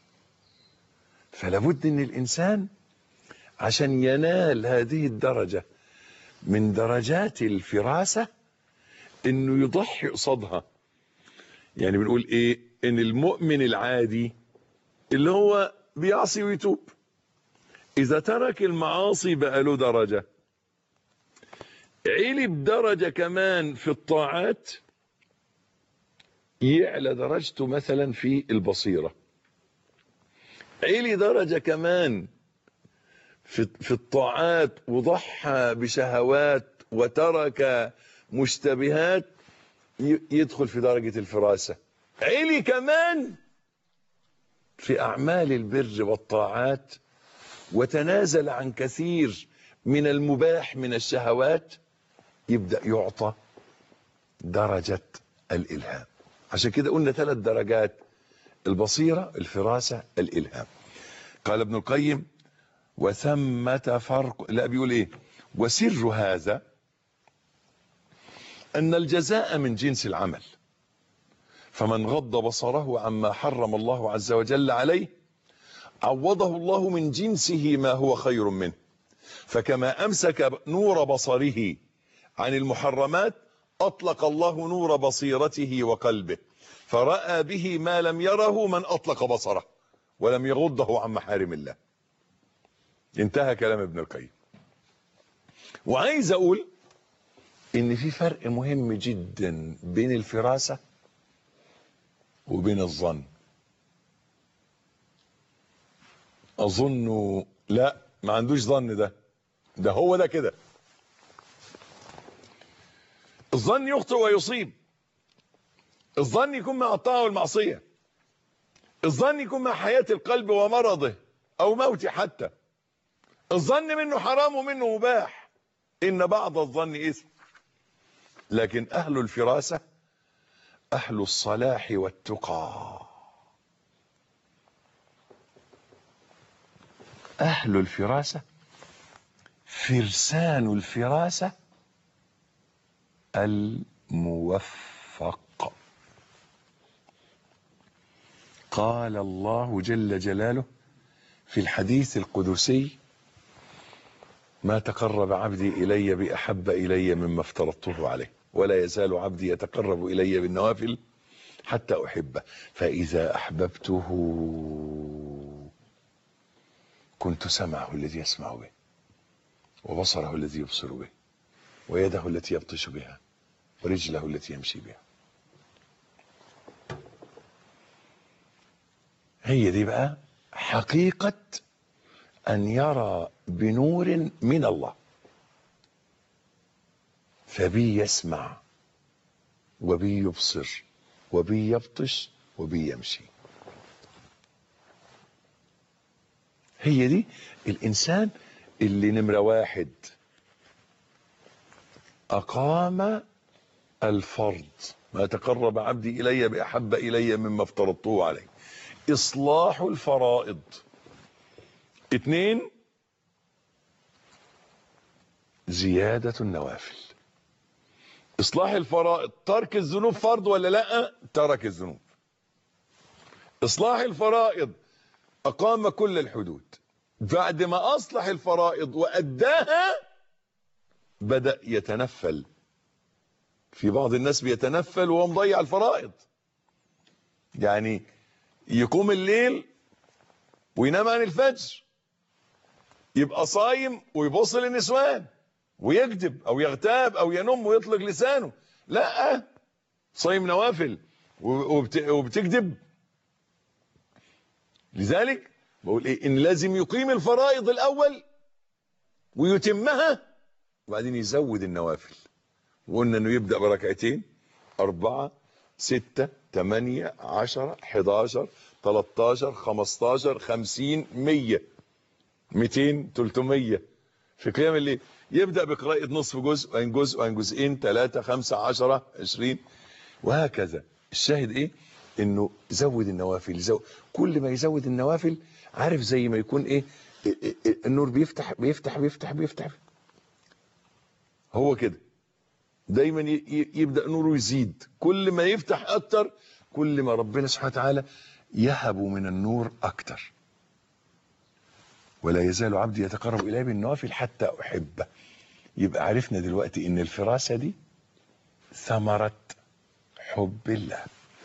فلابد ان الانسان عشان ينال هذه الدرجه من درجات الفراسه انه يضحي قصادها يعني بنقول ايه ان المؤمن العادي اللي هو بيعصي ويتوب اذا ترك المعاصي بقى له درجه علي بدرجه كمان في الطاعات يعلى درجته مثلا في البصيره علي درجه كمان في في الطاعات وضحى بشهوات وترك مشتبهات ي- يدخل في درجه الفراسه علي كمان في اعمال البر والطاعات وتنازل عن كثير من المباح من الشهوات يبدا يعطى درجه الالهام عشان كده قلنا ثلاث درجات البصيره الفراسه الالهام قال ابن القيم وثمة فرق لا بيقول ايه وسر هذا ان الجزاء من جنس العمل فمن غض بصره عما حرم الله عز وجل عليه عوضه الله من جنسه ما هو خير منه فكما امسك نور بصره عن المحرمات اطلق الله نور بصيرته وقلبه فراى به ما لم يره من اطلق بصره ولم يغضه عن محارم الله انتهى كلام ابن القيم وعايز اقول ان في فرق مهم جدا بين الفراسه وبين الظن اظن لا ما عندوش ظن ده ده هو ده كده الظن يخطئ ويصيب الظن يكون مع الطاعه والمعصيه الظن يكون مع حياه القلب ومرضه او موته حتى الظن منه حرام ومنه مباح ان بعض الظن اثم لكن اهل الفراسه اهل الصلاح والتقى اهل الفراسه فرسان الفراسه الموفق قال الله جل جلاله في الحديث القدسي ما تقرب عبدي الي باحب الي مما افترضته عليه ولا يزال عبدي يتقرب الي بالنوافل حتى احبه فاذا احببته كنت سمعه الذي يسمع به وبصره الذي يبصر به ويده التي يبطش بها ورجله التي يمشي بها هي دي بقى حقيقة أن يرى بنور من الله فبي يسمع وبي يبصر وبي يبطش وبي يمشي هي دي الإنسان اللي نمرة واحد أقام الفرض ما تقرب عبدي إلي بأحب إلي مما افترضته عليه إصلاح الفرائض اتنين زيادة النوافل إصلاح الفرائض ترك الذنوب فرض ولا لا ترك الذنوب إصلاح الفرائض أقام كل الحدود بعد ما أصلح الفرائض وأداها بدأ يتنفل في بعض الناس بيتنفل وهو مضيع الفرائض يعني يقوم الليل وينام عن الفجر يبقى صايم ويبص للنسوان ويكذب او يغتاب او ينم ويطلق لسانه لا صايم نوافل وبت... وبتكذب لذلك بقول ايه ان لازم يقيم الفرائض الاول ويتمها وبعدين يزود النوافل وقلنا انه يبدأ بركعتين اربعة ستة تمانية عشرة حداشر تلاتاشر خمستاشر خمسين مية ميتين تلتمية في قيام الليل يبدأ بقراءة نصف جزء وان جزء وان جزئين ثلاثة خمسة عشرة عشرين وهكذا الشاهد ايه انه زود النوافل زود كل ما يزود النوافل عارف زي ما يكون ايه إيه إيه النور بيفتح بيفتح بيفتح بيفتح هو كده دايما يبدأ نوره يزيد كل ما يفتح اكتر كل ما ربنا سبحانه وتعالى يهب من النور اكتر ولا يزال عبدي يتقرب الي بالنوافل حتى احبه يبقى عرفنا دلوقتي ان الفراسة دي ثمرة حب الله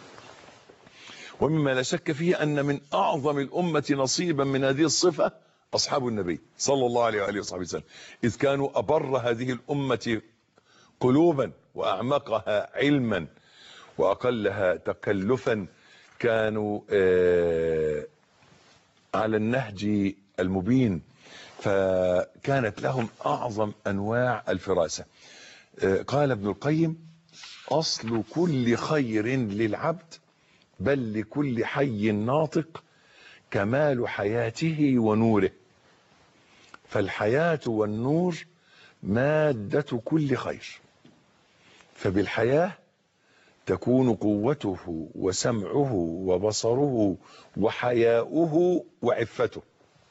ومما لا شك فيه ان من اعظم الامة نصيبا من هذه الصفة اصحاب النبي صلى الله عليه وآله وصحبه وسلم اذ كانوا ابر هذه الامة قلوبا واعمقها علما واقلها تكلفا كانوا آه على النهج المبين فكانت لهم اعظم انواع الفراسة آه قال ابن القيم اصل كل خير للعبد بل لكل حي ناطق كمال حياته ونوره فالحياة والنور مادة كل خير فبالحياة تكون قوته وسمعه وبصره وحياؤه وعفته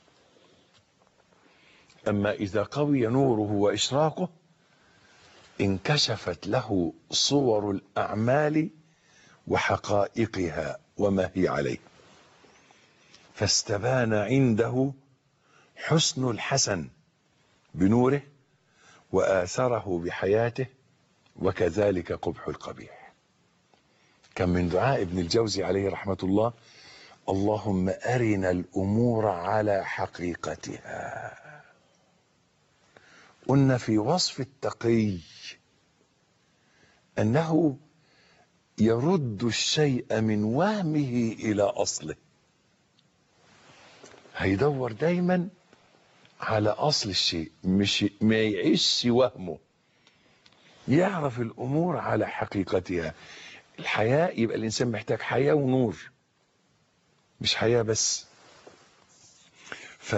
أما إذا قوي نوره وإشراقه انكشفت له صور الأعمال وحقائقها وما هي عليه فاستبان عنده حسن الحسن بنوره وآثره بحياته وكذلك قبح القبيح كم من دعاء ابن الجوزي عليه رحمة الله اللهم أرنا الأمور على حقيقتها قلنا في وصف التقي أنه يرد الشيء من وهمه إلى أصله هيدور دايما على أصل الشيء مش ما يعيش وهمه يعرف الأمور على حقيقتها الحياة يبقى الإنسان محتاج حياة ونور مش حياة بس ف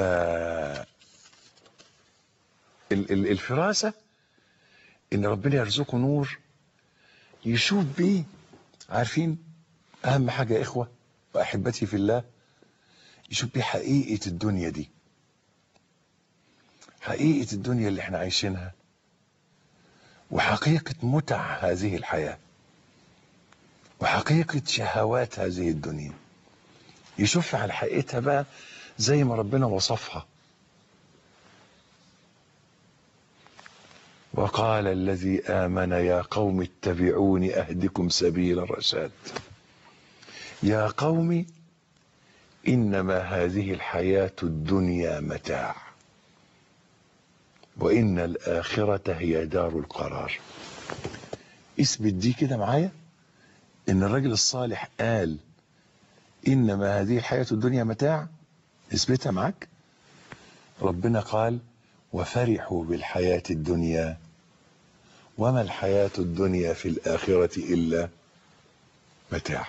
الفراسة إن ربنا يرزقه نور يشوف بيه عارفين أهم حاجة يا إخوة وأحبتي في الله يشوف بيه حقيقة الدنيا دي حقيقة الدنيا اللي احنا عايشينها وحقيقة متع هذه الحياة وحقيقة شهوات هذه الدنيا يشوف على حقيقتها بقى زي ما ربنا وصفها وقال الذي آمن يا قوم اتبعوني أهدكم سبيل الرشاد يا قوم إنما هذه الحياة الدنيا متاع وإن الآخرة هي دار القرار اثبت دي كده معايا إن الرجل الصالح قال إنما هذه الحياة الدنيا متاع اثبتها معاك ربنا قال وفرحوا بالحياة الدنيا وما الحياة الدنيا في الآخرة إلا متاع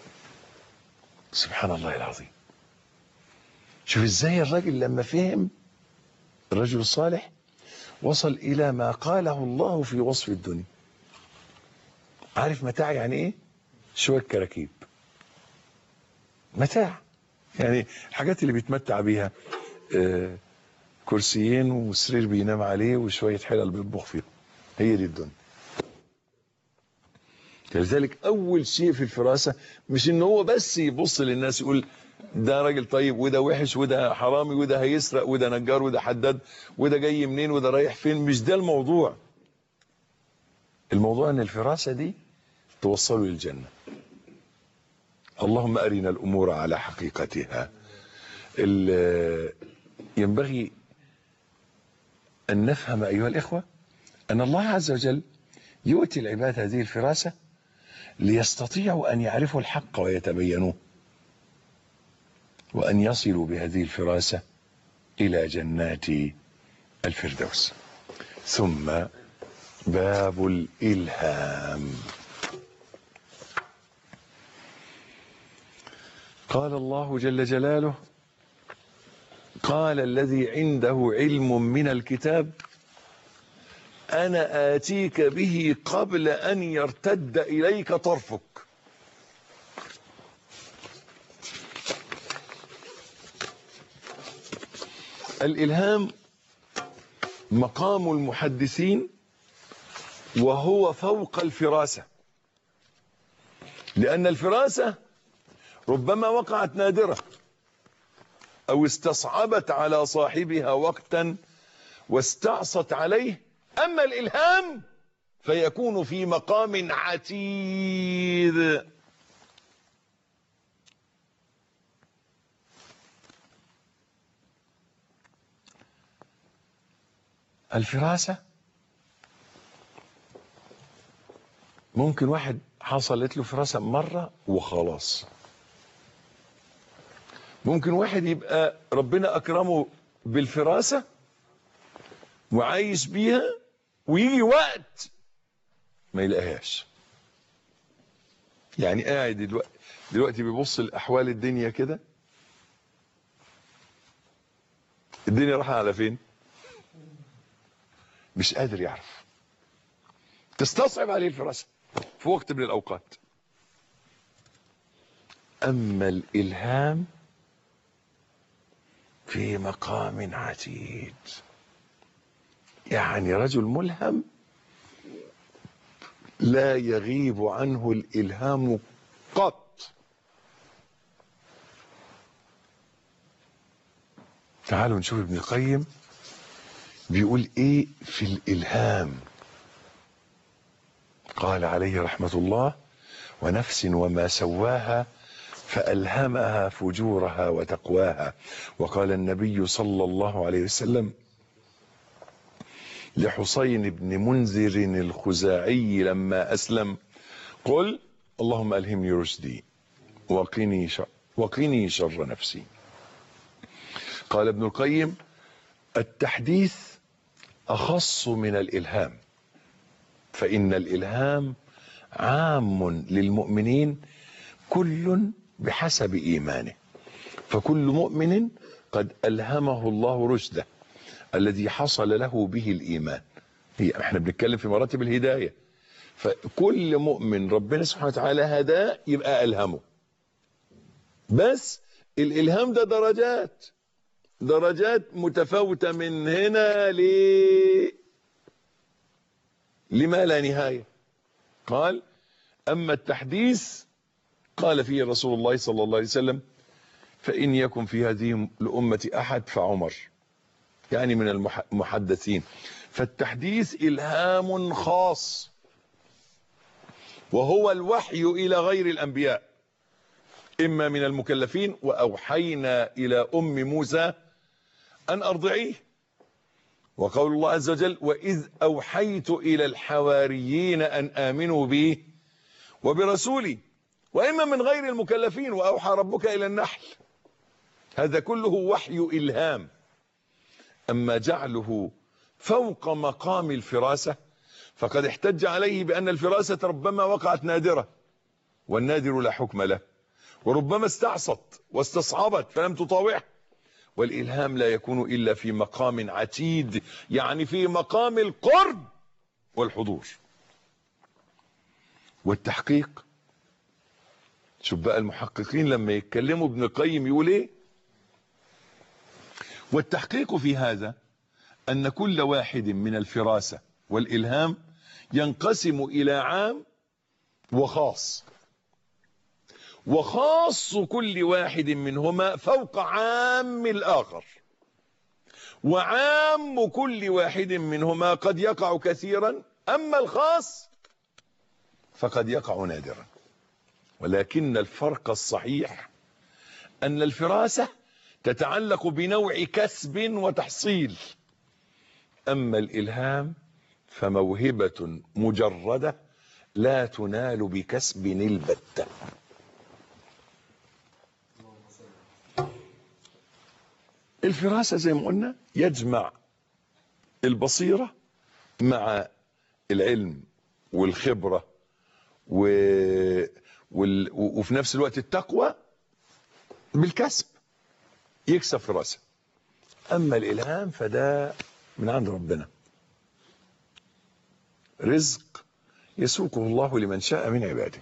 سبحان الله العظيم شوف ازاي الراجل لما فهم الرجل الصالح وصل إلى ما قاله الله في وصف الدنيا عارف متاع يعني ايه شوية كراكيب متاع يعني الحاجات اللي بيتمتع بيها آه كرسيين وسرير بينام عليه وشوية حلل بيطبخ فيهم هي دي الدنيا كذلك اول شيء في الفراسة مش ان هو بس يبص للناس يقول ده راجل طيب وده وحش وده حرامي وده هيسرق وده نجار وده حداد وده جاي منين وده رايح فين مش ده الموضوع الموضوع ان الفراسة دي توصله للجنة اللهم ارنا الامور على حقيقتها ينبغي ان نفهم ايها الاخوة ان الله عز وجل يؤتي العباد هذه الفراسة ليستطيعوا ان يعرفوا الحق ويتبينوه وأن يصلوا بهذه الفراسة إلى جنات الفردوس ثم باب الإلهام قال الله جل جلاله قال الذي عنده علم من الكتاب أنا آتيك به قبل أن يرتد إليك طرفك الإلهام مقام المحدثين وهو فوق الفراسة لأن الفراسة ربما وقعت نادرة أو استصعبت على صاحبها وقتا واستعصت عليه أما الإلهام فيكون في مقام عتيد الفراسة ممكن واحد حصلت له فراسة مرة وخلاص ممكن واحد يبقى ربنا أكرمه بالفراسة وعايش بيها ويجي وقت ما يلاقيهاش يعني قاعد دلوقتي دلوقتي بيبص لأحوال الدنيا كده الدنيا رايحة على فين؟ مش قادر يعرف تستصعب عليه الفراسة في وقت من الأوقات أما الإلهام في مقام عتيد يعني رجل ملهم لا يغيب عنه الإلهام قط تعالوا نشوف ابن القيم بيقول ايه في الالهام قال عليه رحمة الله ونفس وما سواها فألهمها فجورها وتقواها وقال النبي صلى الله عليه وسلم لحسين بن منذر الخزاعي لما أسلم قل اللهم ألهمني رشدي وقني شر, وقني شر نفسي قال ابن القيم التحديث أخص من الإلهام فإن الإلهام عام للمؤمنين كل بحسب إيمانه فكل مؤمن قد ألهمه الله رشده الذي حصل له به الإيمان هي احنا بنتكلم في مراتب الهداية فكل مؤمن ربنا سبحانه وتعالى هداه يبقى ألهمه بس الإلهام ده درجات درجات متفاوتة من هنا ل لما لا نهاية قال أما التحديث قال فيه رسول الله صلى الله عليه وسلم فإن يكن في هذه الأمة أحد فعمر يعني من المحدثين فالتحديث إلهام خاص وهو الوحي إلى غير الأنبياء إما من المكلفين وأوحينا إلى أم موسى أن أرضعيه وقول الله عز وجل وإذ أوحيت إلى الحواريين أن آمنوا بي وبرسولي وإما من غير المكلفين وأوحى ربك إلى النحل هذا كله وحي إلهام أما جعله فوق مقام الفراسة فقد احتج عليه بأن الفراسة ربما وقعت نادرة والنادر لا حكم له وربما استعصت واستصعبت فلم تطاوعه والإلهام لا يكون إلا في مقام عتيد يعني في مقام القرب والحضور والتحقيق شوف بقى المحققين لما يتكلموا ابن القيم يقول ايه والتحقيق في هذا أن كل واحد من الفراسة والإلهام ينقسم إلى عام وخاص وخاص كل واحد منهما فوق عام الآخر وعام كل واحد منهما قد يقع كثيرا أما الخاص فقد يقع نادرا ولكن الفرق الصحيح أن الفراسة تتعلق بنوع كسب وتحصيل أما الإلهام فموهبة مجردة لا تنال بكسب البتة الفراسة زي ما قلنا يجمع البصيرة مع العلم والخبرة و... وال... وفي نفس الوقت التقوى بالكسب يكسب فراسة أما الإلهام فده من عند ربنا رزق يسوقه الله لمن شاء من عباده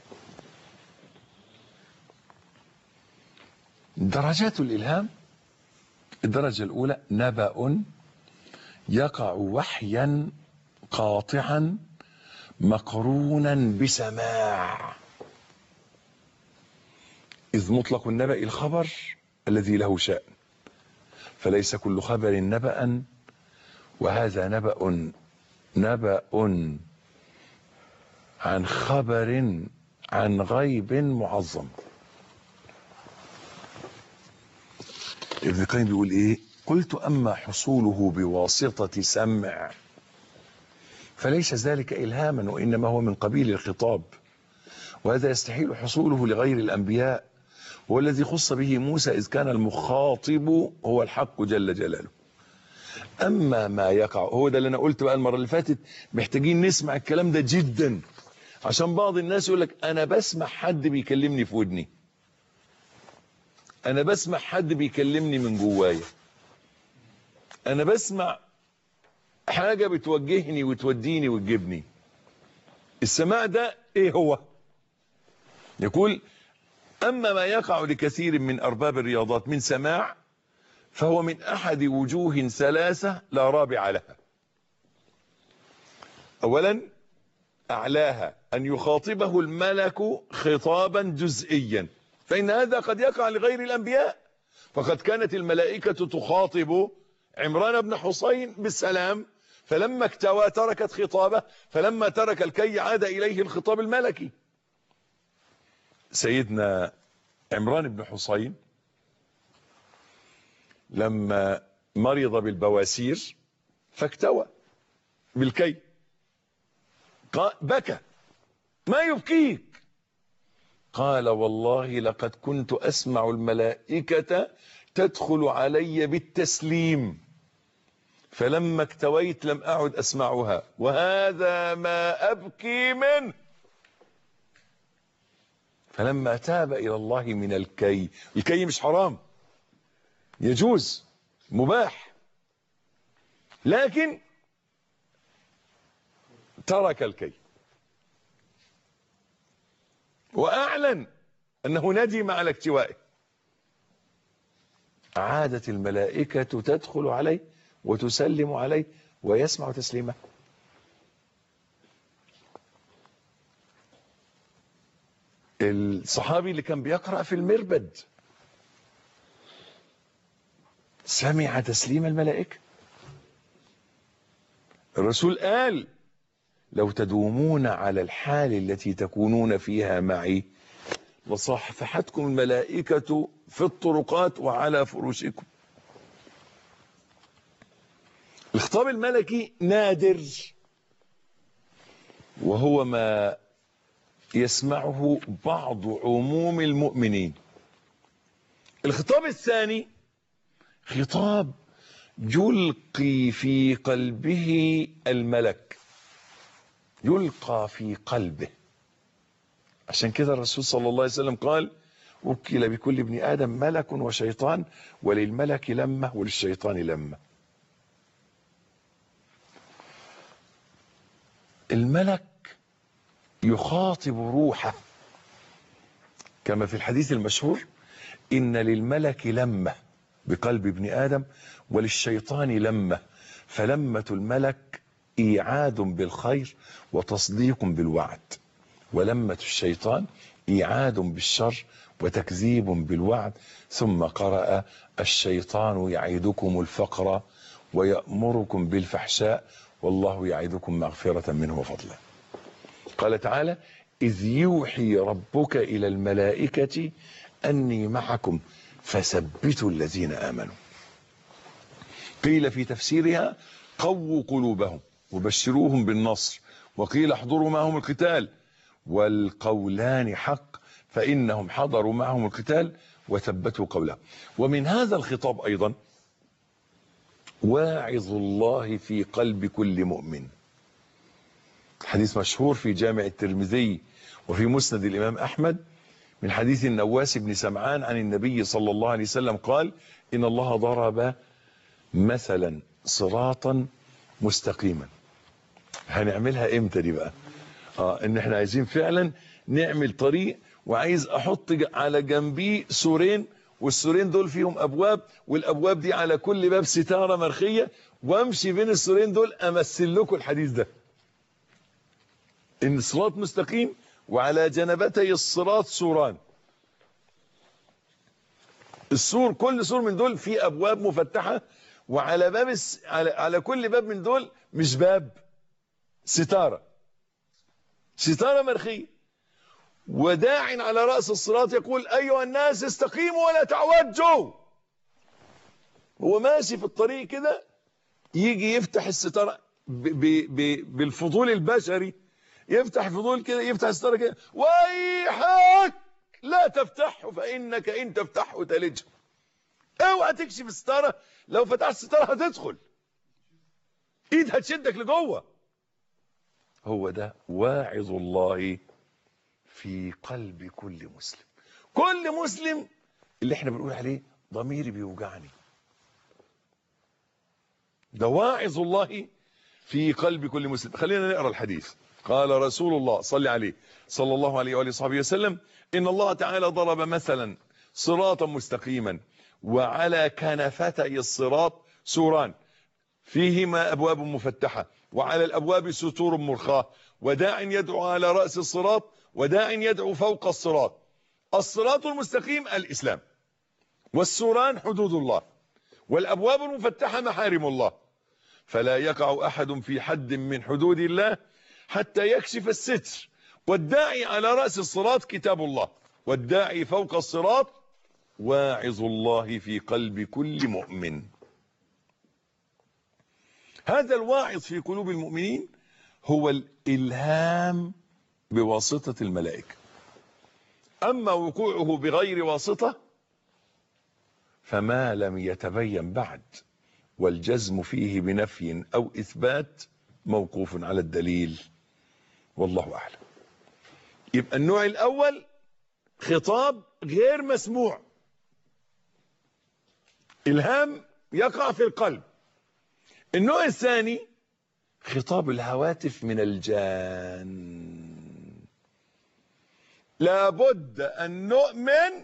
درجات الإلهام الدرجة الأولى نبأ يقع وحيا قاطعا مقرونا بسماع إذ مطلق النبأ الخبر الذي له شأن فليس كل خبر نبأ وهذا نبأ نبأ عن خبر عن غيب معظم ابن القيم بيقول ايه قلت اما حصوله بواسطة سمع فليس ذلك الهاما وانما هو من قبيل الخطاب وهذا يستحيل حصوله لغير الانبياء هو الذي خص به موسى اذ كان المخاطب هو الحق جل جلاله اما ما يقع هو ده اللي انا قلت بقى المره اللي فاتت محتاجين نسمع الكلام ده جدا عشان بعض الناس يقول لك انا بسمع حد بيكلمني في ودني انا بسمع حد بيكلمني من جوايا انا بسمع حاجه بتوجهني وتوديني وتجيبني السماع ده ايه هو يقول اما ما يقع لكثير من ارباب الرياضات من سماع فهو من احد وجوه ثلاثه لا رابع لها اولا اعلاها ان يخاطبه الملك خطابا جزئيا فإن هذا قد يقع لغير الأنبياء فقد كانت الملائكة تخاطب عمران بن حسين بالسلام فلما اكتوى تركت خطابه فلما ترك الكي عاد إليه الخطاب الملكي سيدنا عمران بن حسين لما مرض بالبواسير فاكتوى بالكي بكى ما يبكيك قال والله لقد كنت أسمع الملائكة تدخل علي بالتسليم فلما اكتويت لم أعد أسمعها وهذا ما أبكي منه فلما تاب إلى الله من الكي الكي مش حرام يجوز مباح لكن ترك الكي وأعلن أنه ندم على اكتوائه عادت الملائكة تدخل عليه وتسلم عليه ويسمع تسليمه الصحابي اللي كان بيقرأ في المربد سمع تسليم الملائكة الرسول قال لو تدومون على الحال التي تكونون فيها معي لصافحتكم الملائكة في الطرقات وعلى فرشكم الخطاب الملكي نادر وهو ما يسمعه بعض عموم المؤمنين الخطاب الثاني خطاب يلقي في قلبه الملك يلقى في قلبه عشان كده الرسول صلى الله عليه وسلم قال وكل بكل ابن آدم ملك وشيطان وللملك لمة وللشيطان لمة الملك يخاطب روحه كما في الحديث المشهور إن للملك لمة بقلب ابن آدم وللشيطان لمة فلمة الملك إيعاد بالخير وتصديق بالوعد ولمة الشيطان إيعاد بالشر وتكذيب بالوعد ثم قرأ الشيطان يعيدكم الفقر ويأمركم بالفحشاء والله يعيدكم مغفرة منه وفضلا قال تعالى إذ يوحي ربك إلى الملائكة أني معكم فثبتوا الذين آمنوا قيل في تفسيرها قووا قلوبهم وبشروهم بالنصر وقيل احضروا معهم القتال والقولان حق فإنهم حضروا معهم القتال وثبتوا قولهم ومن هذا الخطاب أيضا واعظ الله في قلب كل مؤمن حديث مشهور في جامع الترمذي وفي مسند الإمام أحمد من حديث النواس بن سمعان عن النبي صلى الله عليه وسلم قال إن الله ضرب مثلا صراطا مستقيما هنعملها امتى دي بقى اه ان احنا عايزين فعلا نعمل طريق وعايز احط ج- على جنبيه سورين والسورين دول فيهم ابواب والابواب دي على كل باب ستاره مرخيه وامشي بين السورين دول امثل لكم الحديث ده ان صراط مستقيم وعلى جنبتي الصراط سوران السور كل سور من دول فيه ابواب مفتحه وعلى باب الس... على... على كل باب من دول مش باب ستاره ستاره مرخيه وداع على راس الصراط يقول ايها الناس استقيموا ولا تعوجوا هو ماشي في الطريق كده يجي يفتح الستاره ب... ب... ب... بالفضول البشري يفتح فضول كده يفتح الستاره كده ويحك لا تفتحه فانك ان تفتحه تلجه اوعى تكشف الستاره لو فتحت الستاره هتدخل ايد هتشدك لجوه هو ده واعظ الله في قلب كل مسلم كل مسلم اللي احنا بنقول عليه ضميري بيوجعني ده واعظ الله في قلب كل مسلم خلينا نقرا الحديث قال رسول الله صلى عليه صلى الله عليه واله وصحبه وسلم ان الله تعالى ضرب مثلا صراطا مستقيما وعلى كنفتي الصراط سوران فيهما ابواب مفتحه وعلى الابواب ستور مرخاه وداع يدعو على راس الصراط وداع يدعو فوق الصراط الصراط المستقيم الاسلام والسوران حدود الله والابواب المفتحه محارم الله فلا يقع احد في حد من حدود الله حتى يكشف الستر والداعي على راس الصراط كتاب الله والداعي فوق الصراط واعظ الله في قلب كل مؤمن هذا الواعظ في قلوب المؤمنين هو الالهام بواسطه الملائكه اما وقوعه بغير واسطه فما لم يتبين بعد والجزم فيه بنفي او اثبات موقوف على الدليل والله اعلم يبقى النوع الاول خطاب غير مسموع الهام يقع في القلب النوع الثاني خطاب الهواتف من الجان لابد ان نؤمن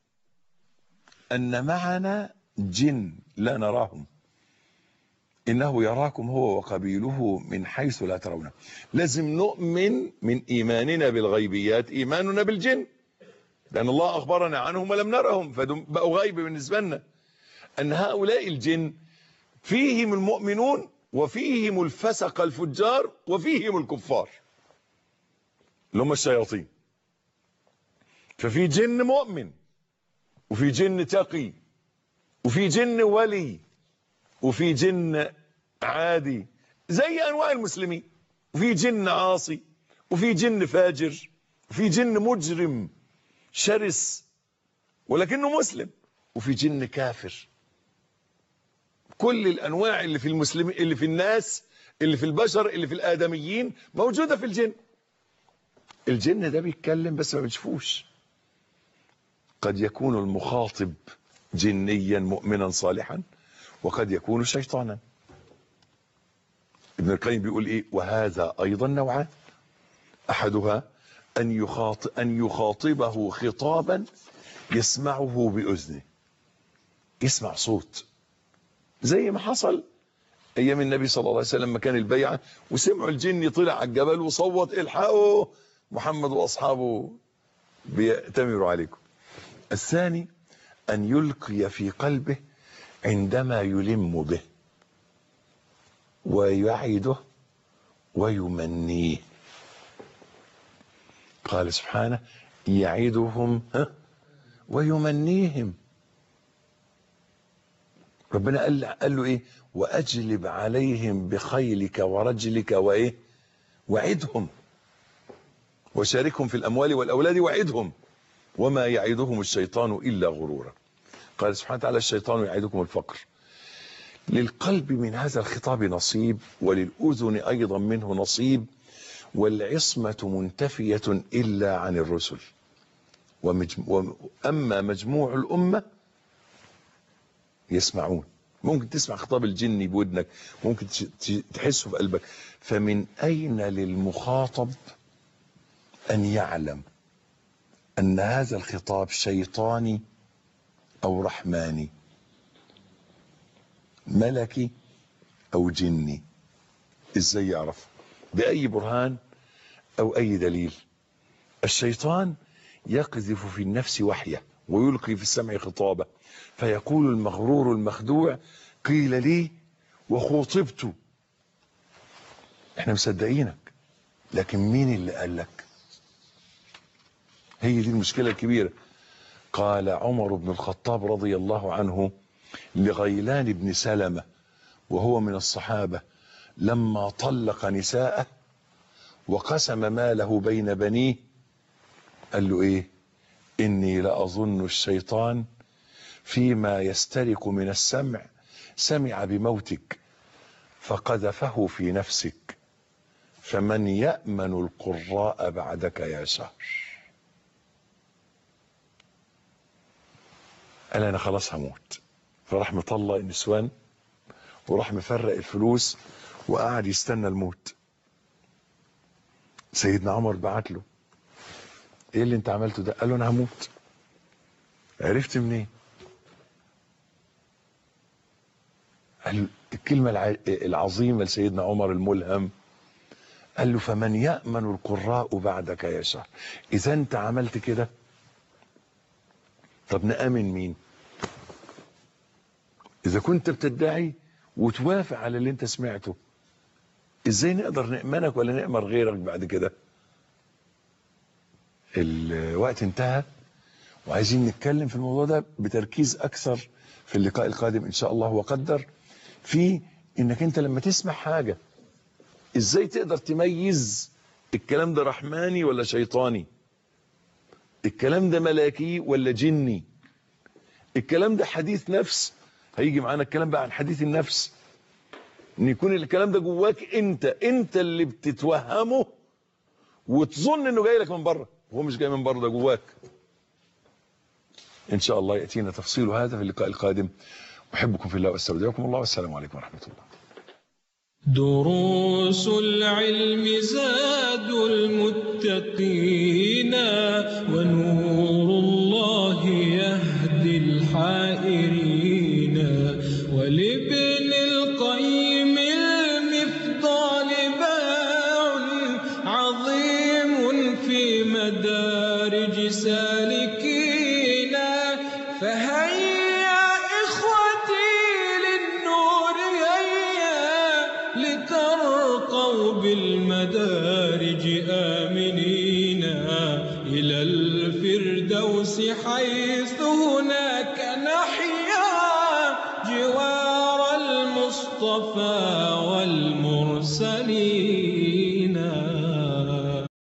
ان معنا جن لا نراهم انه يراكم هو وقبيله من حيث لا ترونه لازم نؤمن من ايماننا بالغيبيات ايماننا بالجن لان الله اخبرنا عنهم ولم نرهم فبقوا غيب بالنسبه لنا ان هؤلاء الجن فيهم المؤمنون وفيهم الفسق الفجار وفيهم الكفار اللي هم الشياطين ففي جن مؤمن وفي جن تقي وفي جن ولي وفي جن عادي زي انواع المسلمين وفي جن عاصي وفي جن فاجر وفي جن مجرم شرس ولكنه مسلم وفي جن كافر كل الانواع اللي في المسلمين اللي في الناس اللي في البشر اللي في الادميين موجوده في الجن الجن ده بيتكلم بس ما بتشوفوش قد يكون المخاطب جنيا مؤمنا صالحا وقد يكون شيطانا ابن القيم بيقول ايه وهذا ايضا نوعان احدها ان يخاطب ان يخاطبه خطابا يسمعه باذنه يسمع صوت زي ما حصل ايام النبي صلى الله عليه وسلم لما كان البيعه وسمعوا الجن طلع على الجبل وصوت الحقوا محمد واصحابه بيأتمروا عليكم الثاني ان يلقي في قلبه عندما يلم به ويعده ويمنيه قال سبحانه يعدهم ها ويمنيهم ربنا قال قال له ايه واجلب عليهم بخيلك ورجلك وايه وعدهم وشاركهم في الاموال والاولاد وعدهم وما يعدهم الشيطان الا غرورا قال سبحانه وتعالى الشيطان يعدكم الفقر للقلب من هذا الخطاب نصيب وللاذن ايضا منه نصيب والعصمه منتفيه الا عن الرسل ومجم... واما مجموع الامه يسمعون ممكن تسمع خطاب الجن بودنك ممكن تحسه في قلبك فمن اين للمخاطب ان يعلم ان هذا الخطاب شيطاني او رحماني ملكي او جني ازاي يعرف باي برهان او اي دليل الشيطان يقذف في النفس وحيه ويلقي في السمع خطابه فيقول المغرور المخدوع قيل لي وخوطبت احنا مصدقينك لكن مين اللي قال لك هي دي المشكلة الكبيرة قال عمر بن الخطاب رضي الله عنه لغيلان بن سلمة وهو من الصحابة لما طلق نساءه وقسم ماله بين بنيه قال له ايه اني لاظن الشيطان فيما يسترق من السمع سمع بموتك فقذفه في نفسك فمن يأمن القراء بعدك يا شهر قال انا خلاص هموت فراح مطلق النسوان وراح مفرق الفلوس وقعد يستنى الموت سيدنا عمر بعت له ايه اللي انت عملته ده قال له انا هموت عرفت منين قال الكلمة الع- العظيمة لسيدنا عمر الملهم قال له فمن يأمن القراء بعدك يا شهر إذا أنت عملت كده طب نأمن مين إذا كنت بتدعي وتوافق على اللي أنت سمعته إزاي نقدر نأمنك ولا نأمن غيرك بعد كده الوقت انتهى وعايزين نتكلم في الموضوع ده بتركيز أكثر في اللقاء القادم إن شاء الله وقدر في إنك أنت لما تسمع حاجة إزاي تقدر تميز الكلام ده رحماني ولا شيطاني الكلام ده ملاكي ولا جني الكلام ده حديث نفس هيجي معانا الكلام بقى عن حديث النفس ان يكون الكلام ده جواك انت انت اللي بتتوهمه وتظن انه جاي لك من بره وهو مش جاي من بره ده جواك ان شاء الله ياتينا تفصيل هذا في اللقاء القادم احبكم في الله واستودعكم الله والسلام عليكم ورحمه الله دروس العلم زاد المتقين ونور الله يهدي الحائرين ولابن القيم المفضال باع عظيم في مدارج سالكين فهيا إخوتي للنور هيا لترقوا بالمدارج آمنين إلى الفردوس حيث هناك نحيا جوار المصطفى